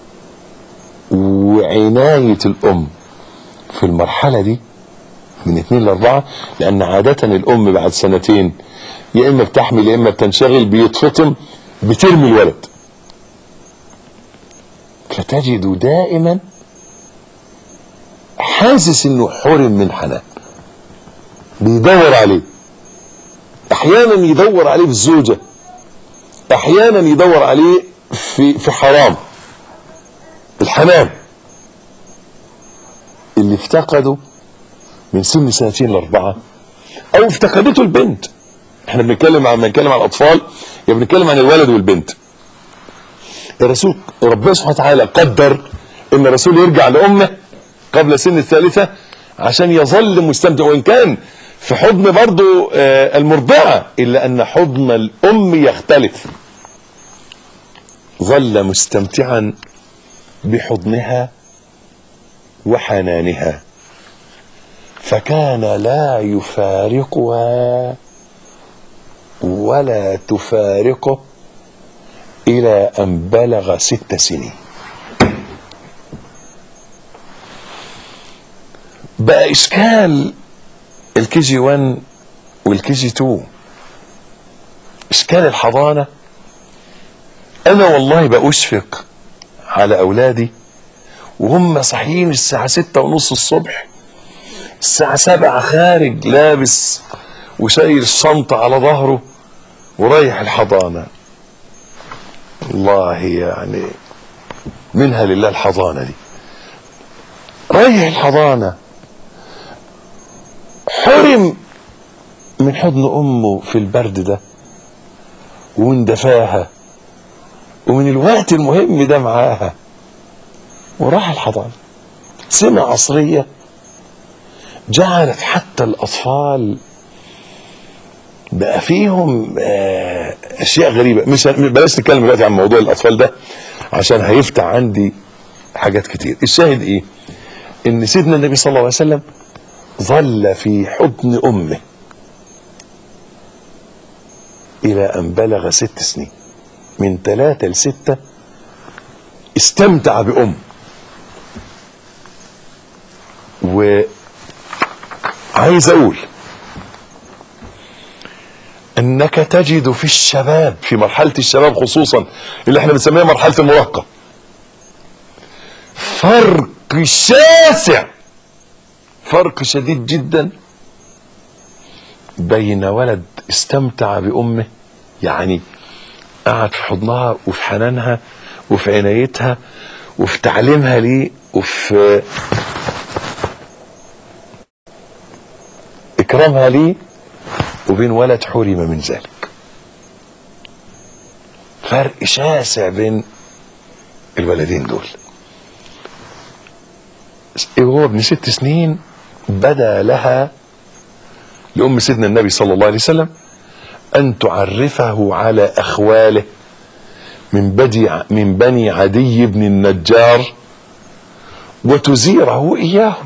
وعناية الأم في المرحلة دي من اتنين لأربعة لأن عادة الأم بعد سنتين يا إما بتحمل يا إما بتنشغل بيتفطم بترمي الولد فتجد دائما حاسس انه حرم من حنان بيدور عليه احيانا يدور عليه في الزوجه احيانا يدور عليه في في حرام الحنان اللي افتقده من سن سنتين لاربعه او افتقدته البنت احنا بنتكلم عن بنتكلم عن الاطفال يا بنتكلم عن الولد والبنت الرسول ربنا سبحانه وتعالى قدر ان الرسول يرجع لامه قبل سن الثالثه عشان يظل مستمتع وان كان في حضن برضو آه، المرضعة إلا أن حضن الأم يختلف ظل مستمتعا بحضنها وحنانها فكان لا يفارقها ولا تفارقه إلى أن بلغ ست سنين بقى إشكال الكي جي 1 والكي جي 2 إشكال الحضانة أنا والله بأشفق على أولادي وهم صاحيين الساعة ستة ونص الصبح الساعة سبعة خارج لابس وشايل الشنطة على ظهره ورايح الحضانة والله يعني منها لله الحضانة دي رايح الحضانة حرم من حضن أمه في البرد ده ومن دفاها ومن الوقت المهم ده معاها وراح الحضانة سمع عصرية جعلت حتى الأطفال بقى فيهم آه، أشياء غريبة مش بلاش نتكلم دلوقتي عن موضوع الأطفال ده عشان هيفتح عندي حاجات كتير الشاهد إيه إن سيدنا النبي صلى الله عليه وسلم ظل في حضن أمه إلى أن بلغ ست سنين من ثلاثة لستة استمتع بأم وعايز أقول أنك تجد في الشباب في مرحلة الشباب خصوصا اللي احنا بنسميها مرحلة المراهقة فرق شاسع فرق شديد جدا بين ولد استمتع بأمه يعني قعد في حضنها وفي حنانها وفي عنايتها وفي تعليمها ليه وفي إكرامها ليه وبين ولد حرم من ذلك فرق شاسع بين الولدين دول هو ابن ست سنين بدا لها لأم سيدنا النبي صلى الله عليه وسلم أن تعرفه على أخواله من بدي من بني عدي بن النجار وتزيره إياهم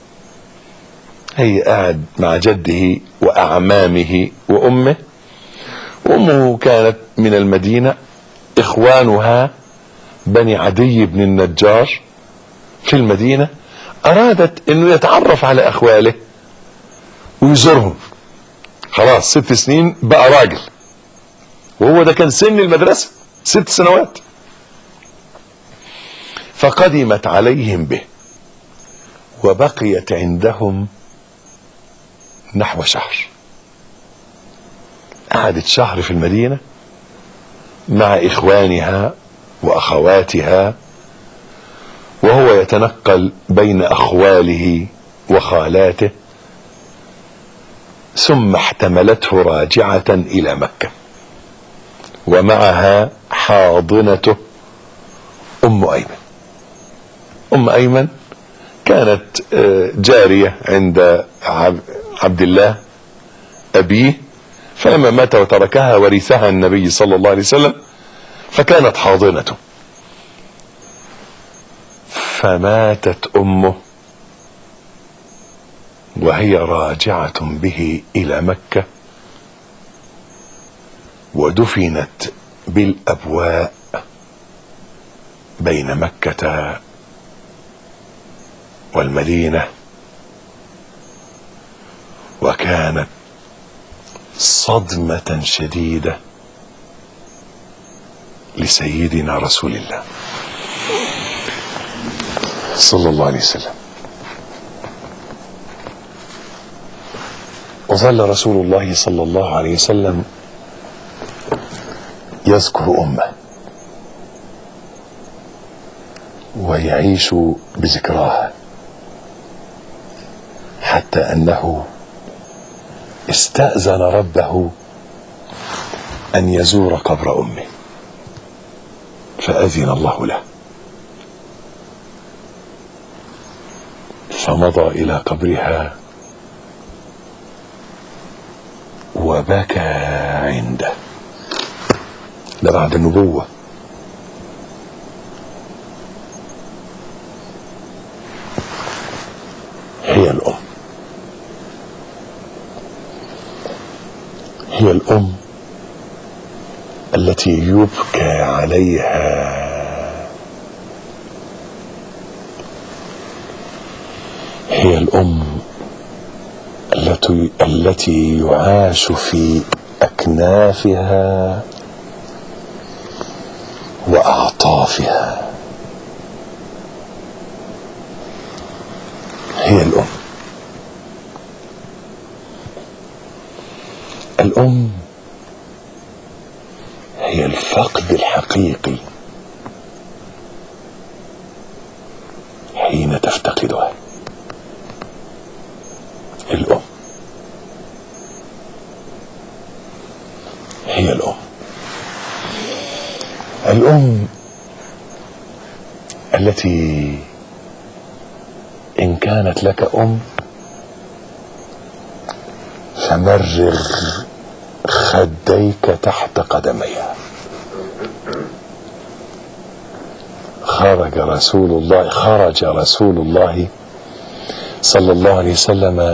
هي قاعد مع جده وأعمامه وأمه وأمه كانت من المدينة إخوانها بني عدي بن النجار في المدينة أرادت أنه يتعرف على أخواله ويزورهم خلاص ست سنين بقى راجل وهو ده كان سن المدرسة ست سنوات فقدمت عليهم به وبقيت عندهم نحو شهر قعدت شهر في المدينة مع إخوانها وأخواتها وهو يتنقل بين أخواله وخالاته ثم احتملته راجعة إلى مكة ومعها حاضنته أم أيمن أم أيمن كانت آه، جارية عند عب- عبد الله أبيه فلما مات وتركها ورثها النبي صلى الله عليه وسلم فكانت حاضنته فماتت أمه وهي راجعة به إلى مكة ودفنت بالأبواء بين مكة والمدينة وكانت صدمة شديدة لسيدنا رسول الله صلى الله عليه وسلم وظل رسول الله صلى الله عليه وسلم يذكر امه ويعيش بذكراها حتى انه استاذن ربه ان يزور قبر امه فاذن الله له فمضى الى قبرها وبكى عنده ده بعد النبوة هي الأم هي الأم التي يبكى عليها هي الأم التي التي يعاش في أكنافها وأعطافها هي الأم الأم هي الفقد الحقيقي حين تفتقدها الأم هي الأم الأم التي إن كانت لك أم فمرغ خديك تحت قدميها خرج رسول الله خرج رسول الله صلى الله عليه وسلم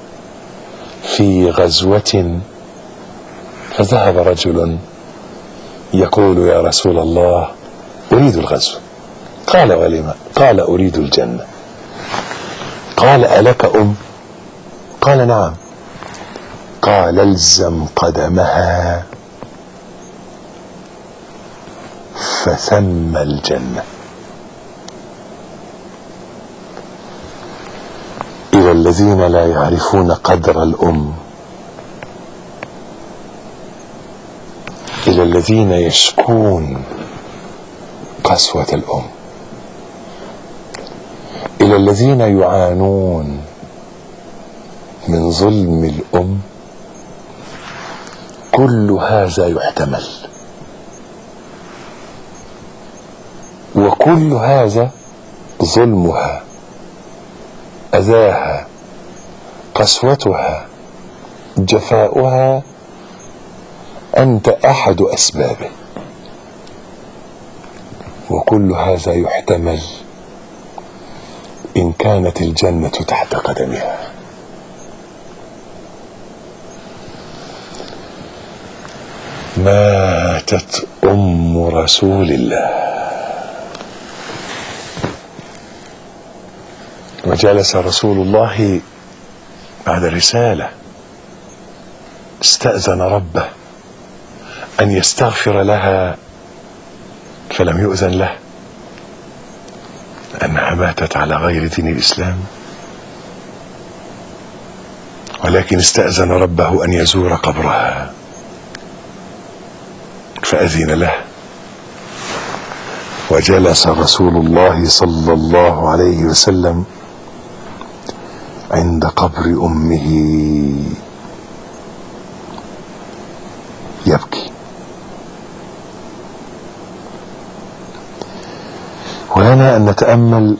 في غزوة فذهب رجل يقول يا رسول الله أريد الغزو قال ولم قال أريد الجنة قال ألك أم قال نعم قال الزم قدمها فثم الجنة إلى الذين لا يعرفون قدر الأم إلى الذين يشكون قسوة الأم إلى الذين يعانون من ظلم الأم كل هذا يحتمل وكل هذا ظلمها أذاها قسوتها جفاؤها أنت أحد أسبابه وكل هذا يحتمل إن كانت الجنة تحت قدمها ماتت أم رسول الله وجلس رسول الله بعد رسالة استأذن ربه أن يستغفر لها فلم يؤذن له أنها ماتت على غير دين الإسلام ولكن استأذن ربه أن يزور قبرها فأذن له وجلس رسول الله صلى الله عليه وسلم عند قبر أمه يبكي ولنا أن نتأمل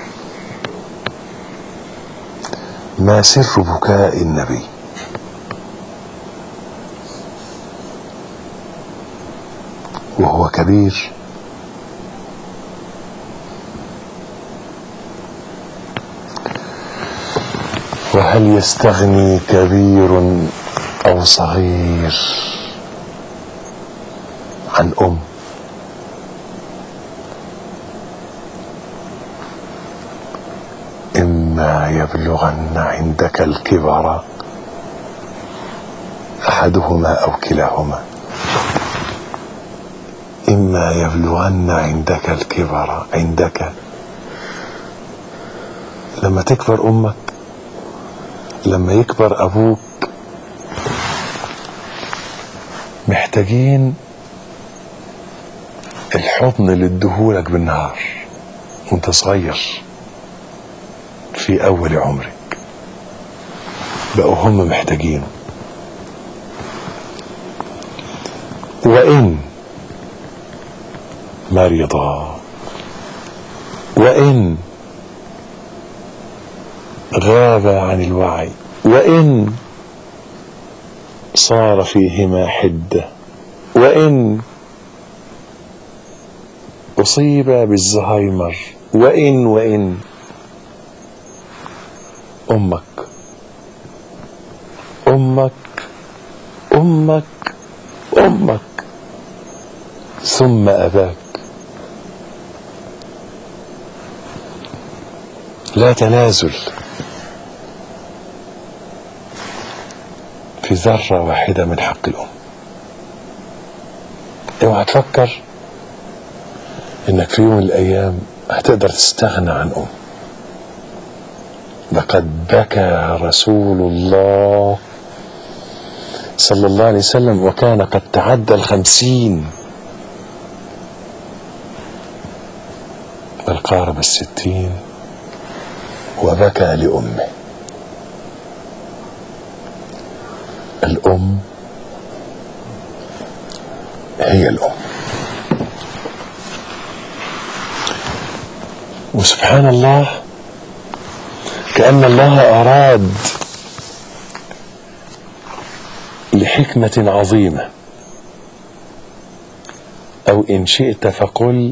ما سر بكاء النبي وهو كبير وهل يستغني كبير أو صغير عن أم إما يبلغن عندك الكبر أحدهما أو كلاهما إما يبلغن عندك الكبر عندك لما تكبر أمك لما يكبر أبوك محتاجين الحضن اللي ادهولك بالنهار وانت صغير في أول عمرك بقوا هم محتاجينه وإن مرضى وإن غاب عن الوعي وإن صار فيهما حدة وإن أصيب بالزهايمر وإن وإن أمك أمك أمك أمك ثم أباك لا تنازل في ذرة واحدة من حق الأم اوعى تفكر انك في يوم من الايام هتقدر تستغنى عن ام لقد بكى رسول الله صلى الله عليه وسلم وكان قد تعدى الخمسين بل قارب الستين وبكى لأمه الأم هي الأم وسبحان الله كأن الله أراد لحكمة عظيمة أو إن شئت فقل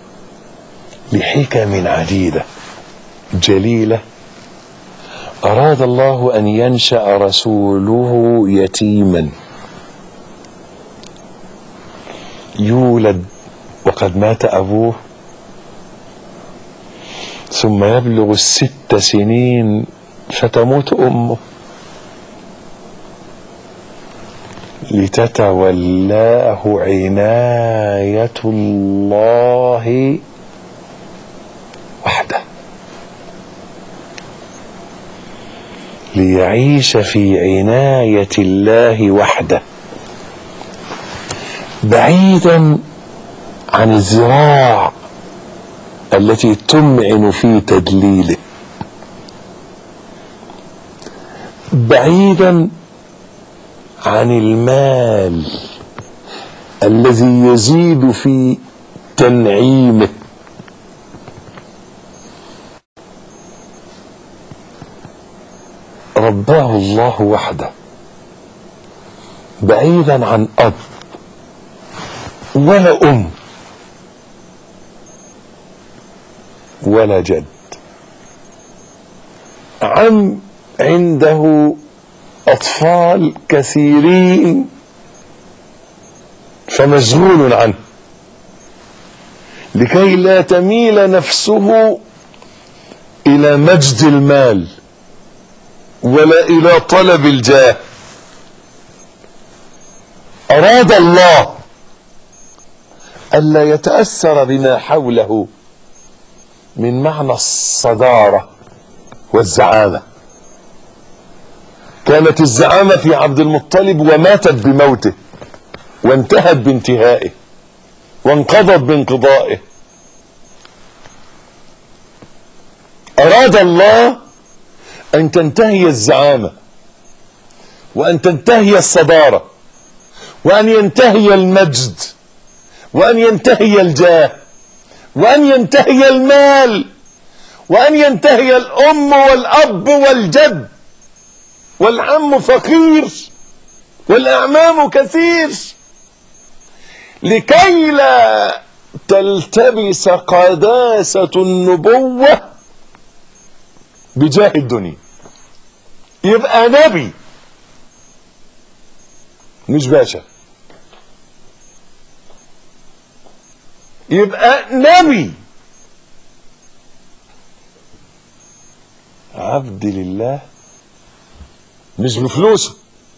لحكم عديدة جليلة أراد الله أن ينشأ رسوله يتيما يولد وقد مات أبوه ثم يبلغ الست سنين فتموت أمه لتتولاه عناية الله وحده ليعيش في عناية الله وحده بعيدا عن الذراع التي تمعن في تدليله بعيدا عن المال الذي يزيد في تنعيمه رباه الله وحده بعيدا عن اب ولا ام ولا جد عم عنده اطفال كثيرين فمشغول عنه لكي لا تميل نفسه الى مجد المال ولا الى طلب الجاه اراد الله الا يتاثر بما حوله من معنى الصداره والزعامه كانت الزعامه في عبد المطلب وماتت بموته وانتهت بانتهائه وانقضت بانقضائه اراد الله ان تنتهي الزعامه وان تنتهي الصداره وان ينتهي المجد وان ينتهي الجاه وان ينتهي المال وان ينتهي الام والاب والجد والعم فقير والاعمام كثير لكي لا تلتبس قداسه النبوه بجاه الدنيا يبقى نبي مش باشا يبقى نبي عبد لله مش بفلوسه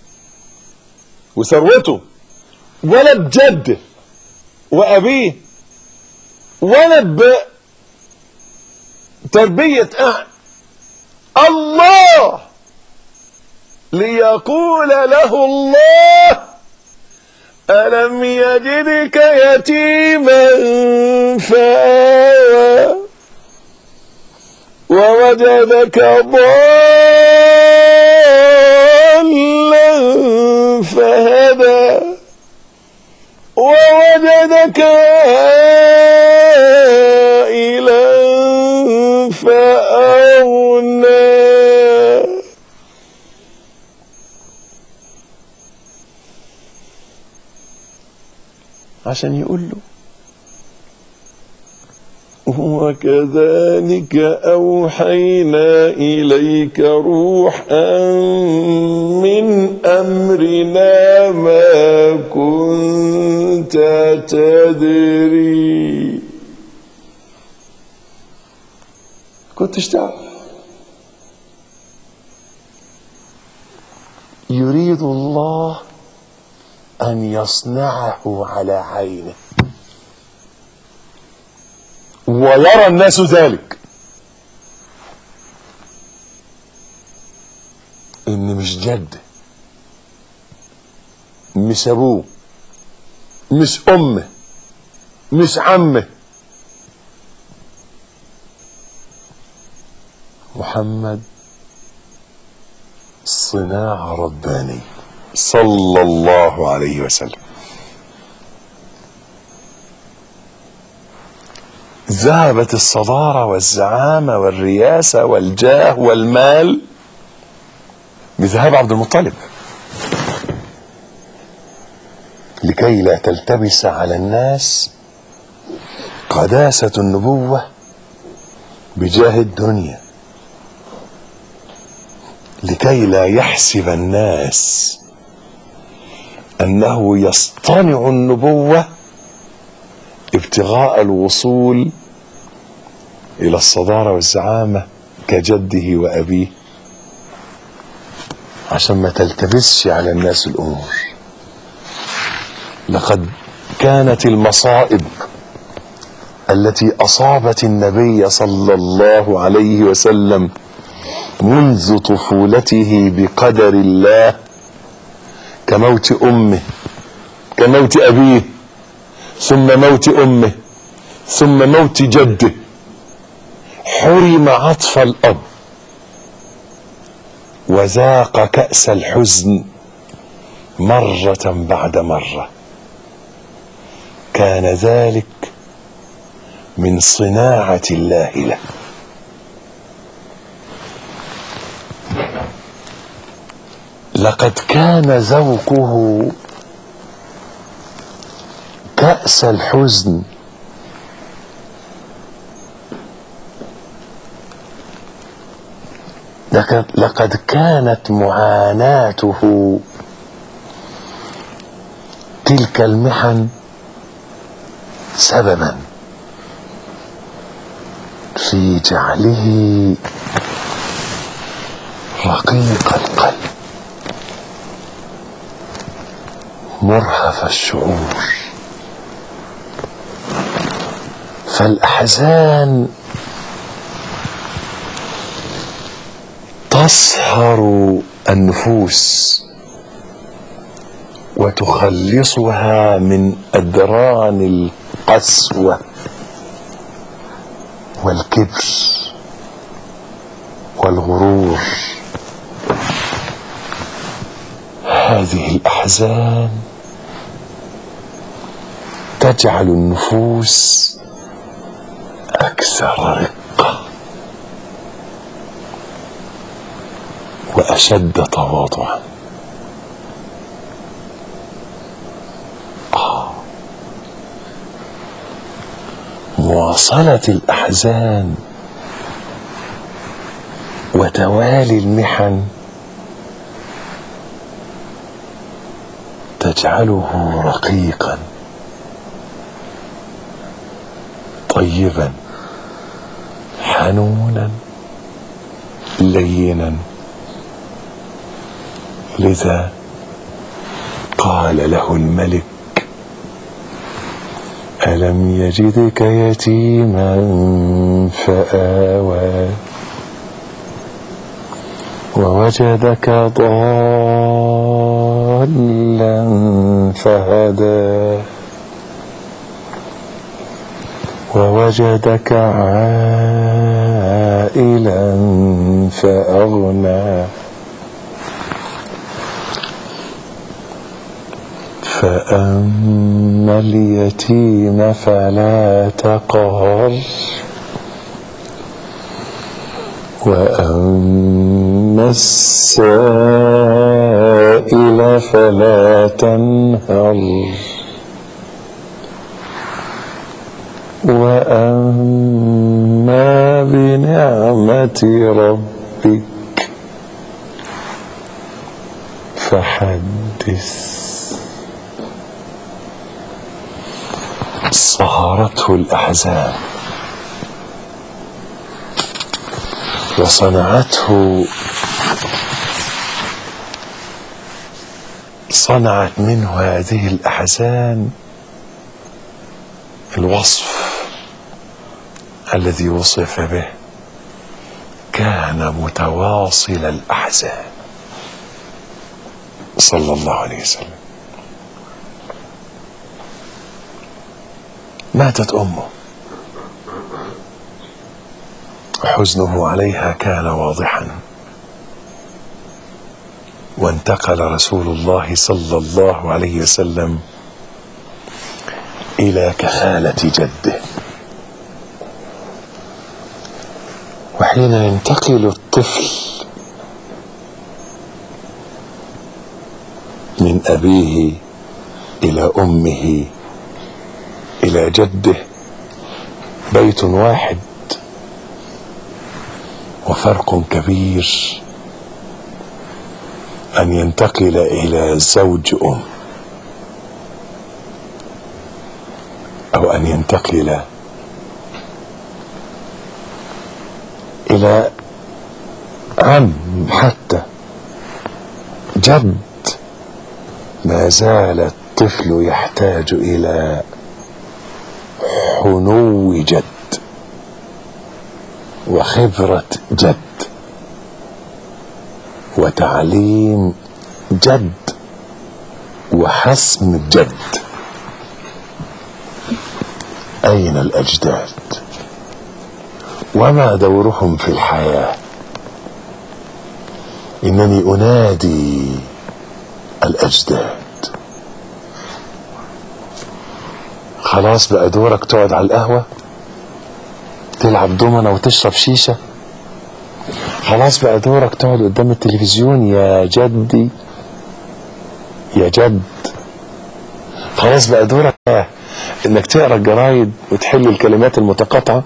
وثروته ولا بجده وابيه ولا بتربيه اهل الله ليقول له الله ألم يجدك يتيما فآوى ووجدك ضالا فهدى ووجدك عائلا فأغنى عشان يقول له وكذلك أوحينا إليك روحا من أمرنا ما كنت تدري كنتش تعرف يريد الله أن يصنعه على عينه ويرى الناس ذلك ان مش جد مش ابوه مش امه مش عمه محمد صناعة ربانية صلى الله عليه وسلم ذهبت الصدارة والزعامة والرياسة والجاه والمال بذهاب عبد المطلب لكي لا تلتبس على الناس قداسة النبوة بجاه الدنيا لكي لا يحسب الناس انه يصطنع النبوه ابتغاء الوصول الى الصداره والزعامه كجده وابيه عشان ما تلتبسش على الناس الامور لقد كانت المصائب التي اصابت النبي صلى الله عليه وسلم منذ طفولته بقدر الله كموت امه كموت ابيه ثم موت امه ثم موت جده حرم عطف الاب وذاق كاس الحزن مره بعد مره كان ذلك من صناعه الله له لقد كان ذوقه كأس الحزن لقد, لقد كانت معاناته تلك المحن سببا في جعله رقيق القلب مرهف الشعور فالاحزان تصهر النفوس وتخلصها من ادران القسوه والكبر والغرور هذه الاحزان تجعل النفوس اكثر رقه واشد تواضعا آه. مواصله الاحزان وتوالي المحن تجعله رقيقا طيبا حنونا لينا لذا قال له الملك الم يجدك يتيما فاوى ووجدك ضالا فهدى ووجدك عائلا فأغنى فأما اليتيم فلا تقهر وأما السائل فلا تنهر وأما بنعمة ربك فحدث صهرته الأحزان وصنعته صنعت منه هذه الأحزان الوصف الذي وصف به كان متواصل الأحزان صلى الله عليه وسلم ماتت أمه حزنه عليها كان واضحا وانتقل رسول الله صلى الله عليه وسلم إلى كفالة جده وحين ينتقل الطفل من أبيه إلى أمه إلى جده بيت واحد وفرق كبير أن ينتقل إلى زوج أم أو أن ينتقل إلى عم حتى جد ما زال الطفل يحتاج إلى حنو جد وخبرة جد وتعليم جد وحسم جد أين الأجداد وما دورهم في الحياة إنني أنادي الأجداد خلاص بقى دورك تقعد على القهوة تلعب دومنة وتشرب شيشة خلاص بقى دورك تقعد قدام التلفزيون يا جدي يا جد خلاص بقى دورك انك تقرا الجرايد وتحل الكلمات المتقاطعه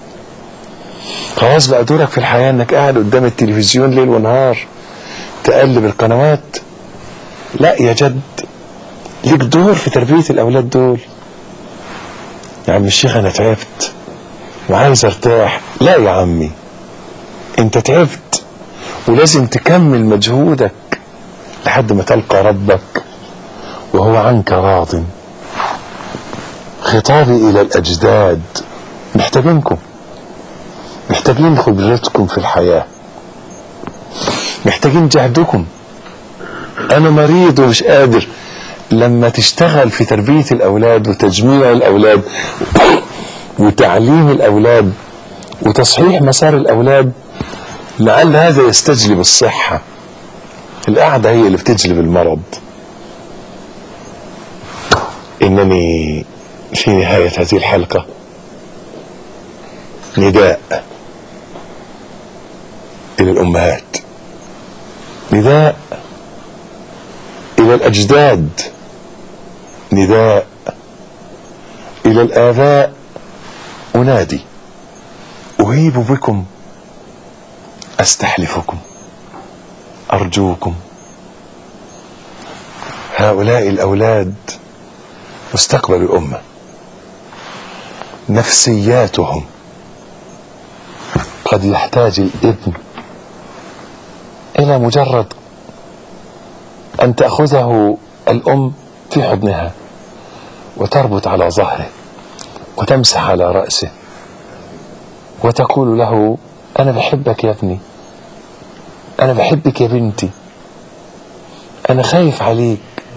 خلاص بقى دورك في الحياه انك قاعد قدام التلفزيون ليل ونهار تقلب القنوات لا يا جد ليك دور في تربيه الاولاد دول يا عم الشيخ انا تعبت وعايز ارتاح لا يا عمي انت تعبت ولازم تكمل مجهودك لحد ما تلقى ربك وهو عنك راض خطابي الى الاجداد محتاجينكم محتاجين خبرتكم في الحياة محتاجين جهدكم انا مريض ومش قادر لما تشتغل في تربية الاولاد وتجميع الاولاد وتعليم الاولاد وتصحيح مسار الاولاد لعل هذا يستجلب الصحة القعدة هي اللي بتجلب المرض انني في نهاية هذه الحلقة نداء إلى الأمهات نداء إلى الأجداد نداء إلى الآباء أنادي أهيب بكم أستحلفكم أرجوكم هؤلاء الأولاد مستقبل الأمة نفسياتهم قد يحتاج الابن إلى مجرد أن تأخذه الأم في حضنها وتربط على ظهره وتمسح على رأسه وتقول له أنا بحبك يا ابني أنا بحبك يا بنتي أنا خايف عليك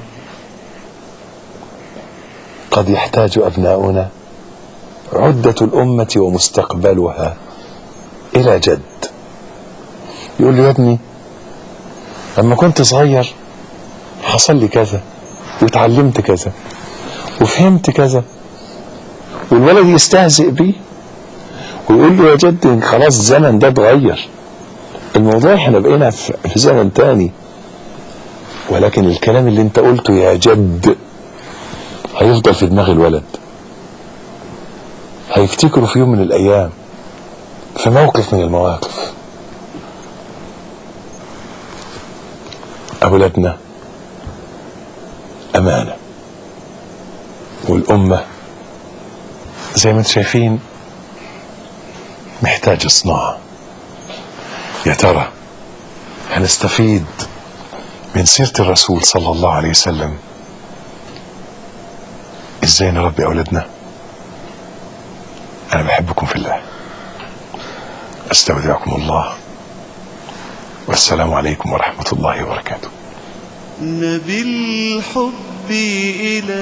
قد يحتاج أبناؤنا عدة الأمة ومستقبلها إلى جد يقول له يا ابني لما كنت صغير حصل لي كذا وتعلمت كذا وفهمت كذا والولد يستهزئ بيه ويقول له يا جد خلاص الزمن ده اتغير الموضوع احنا بقينا في زمن تاني ولكن الكلام اللي انت قلته يا جد هيفضل في دماغ الولد هيفتكروا في يوم من الايام في موقف من المواقف اولادنا امانه والامه زي ما انتم شايفين محتاجه صناعه يا ترى هنستفيد من سيره الرسول صلى الله عليه وسلم ازاي نربي اولادنا انا بحبكم في الله استودعكم الله والسلام عليكم ورحمه الله وبركاته نبي الحب إلى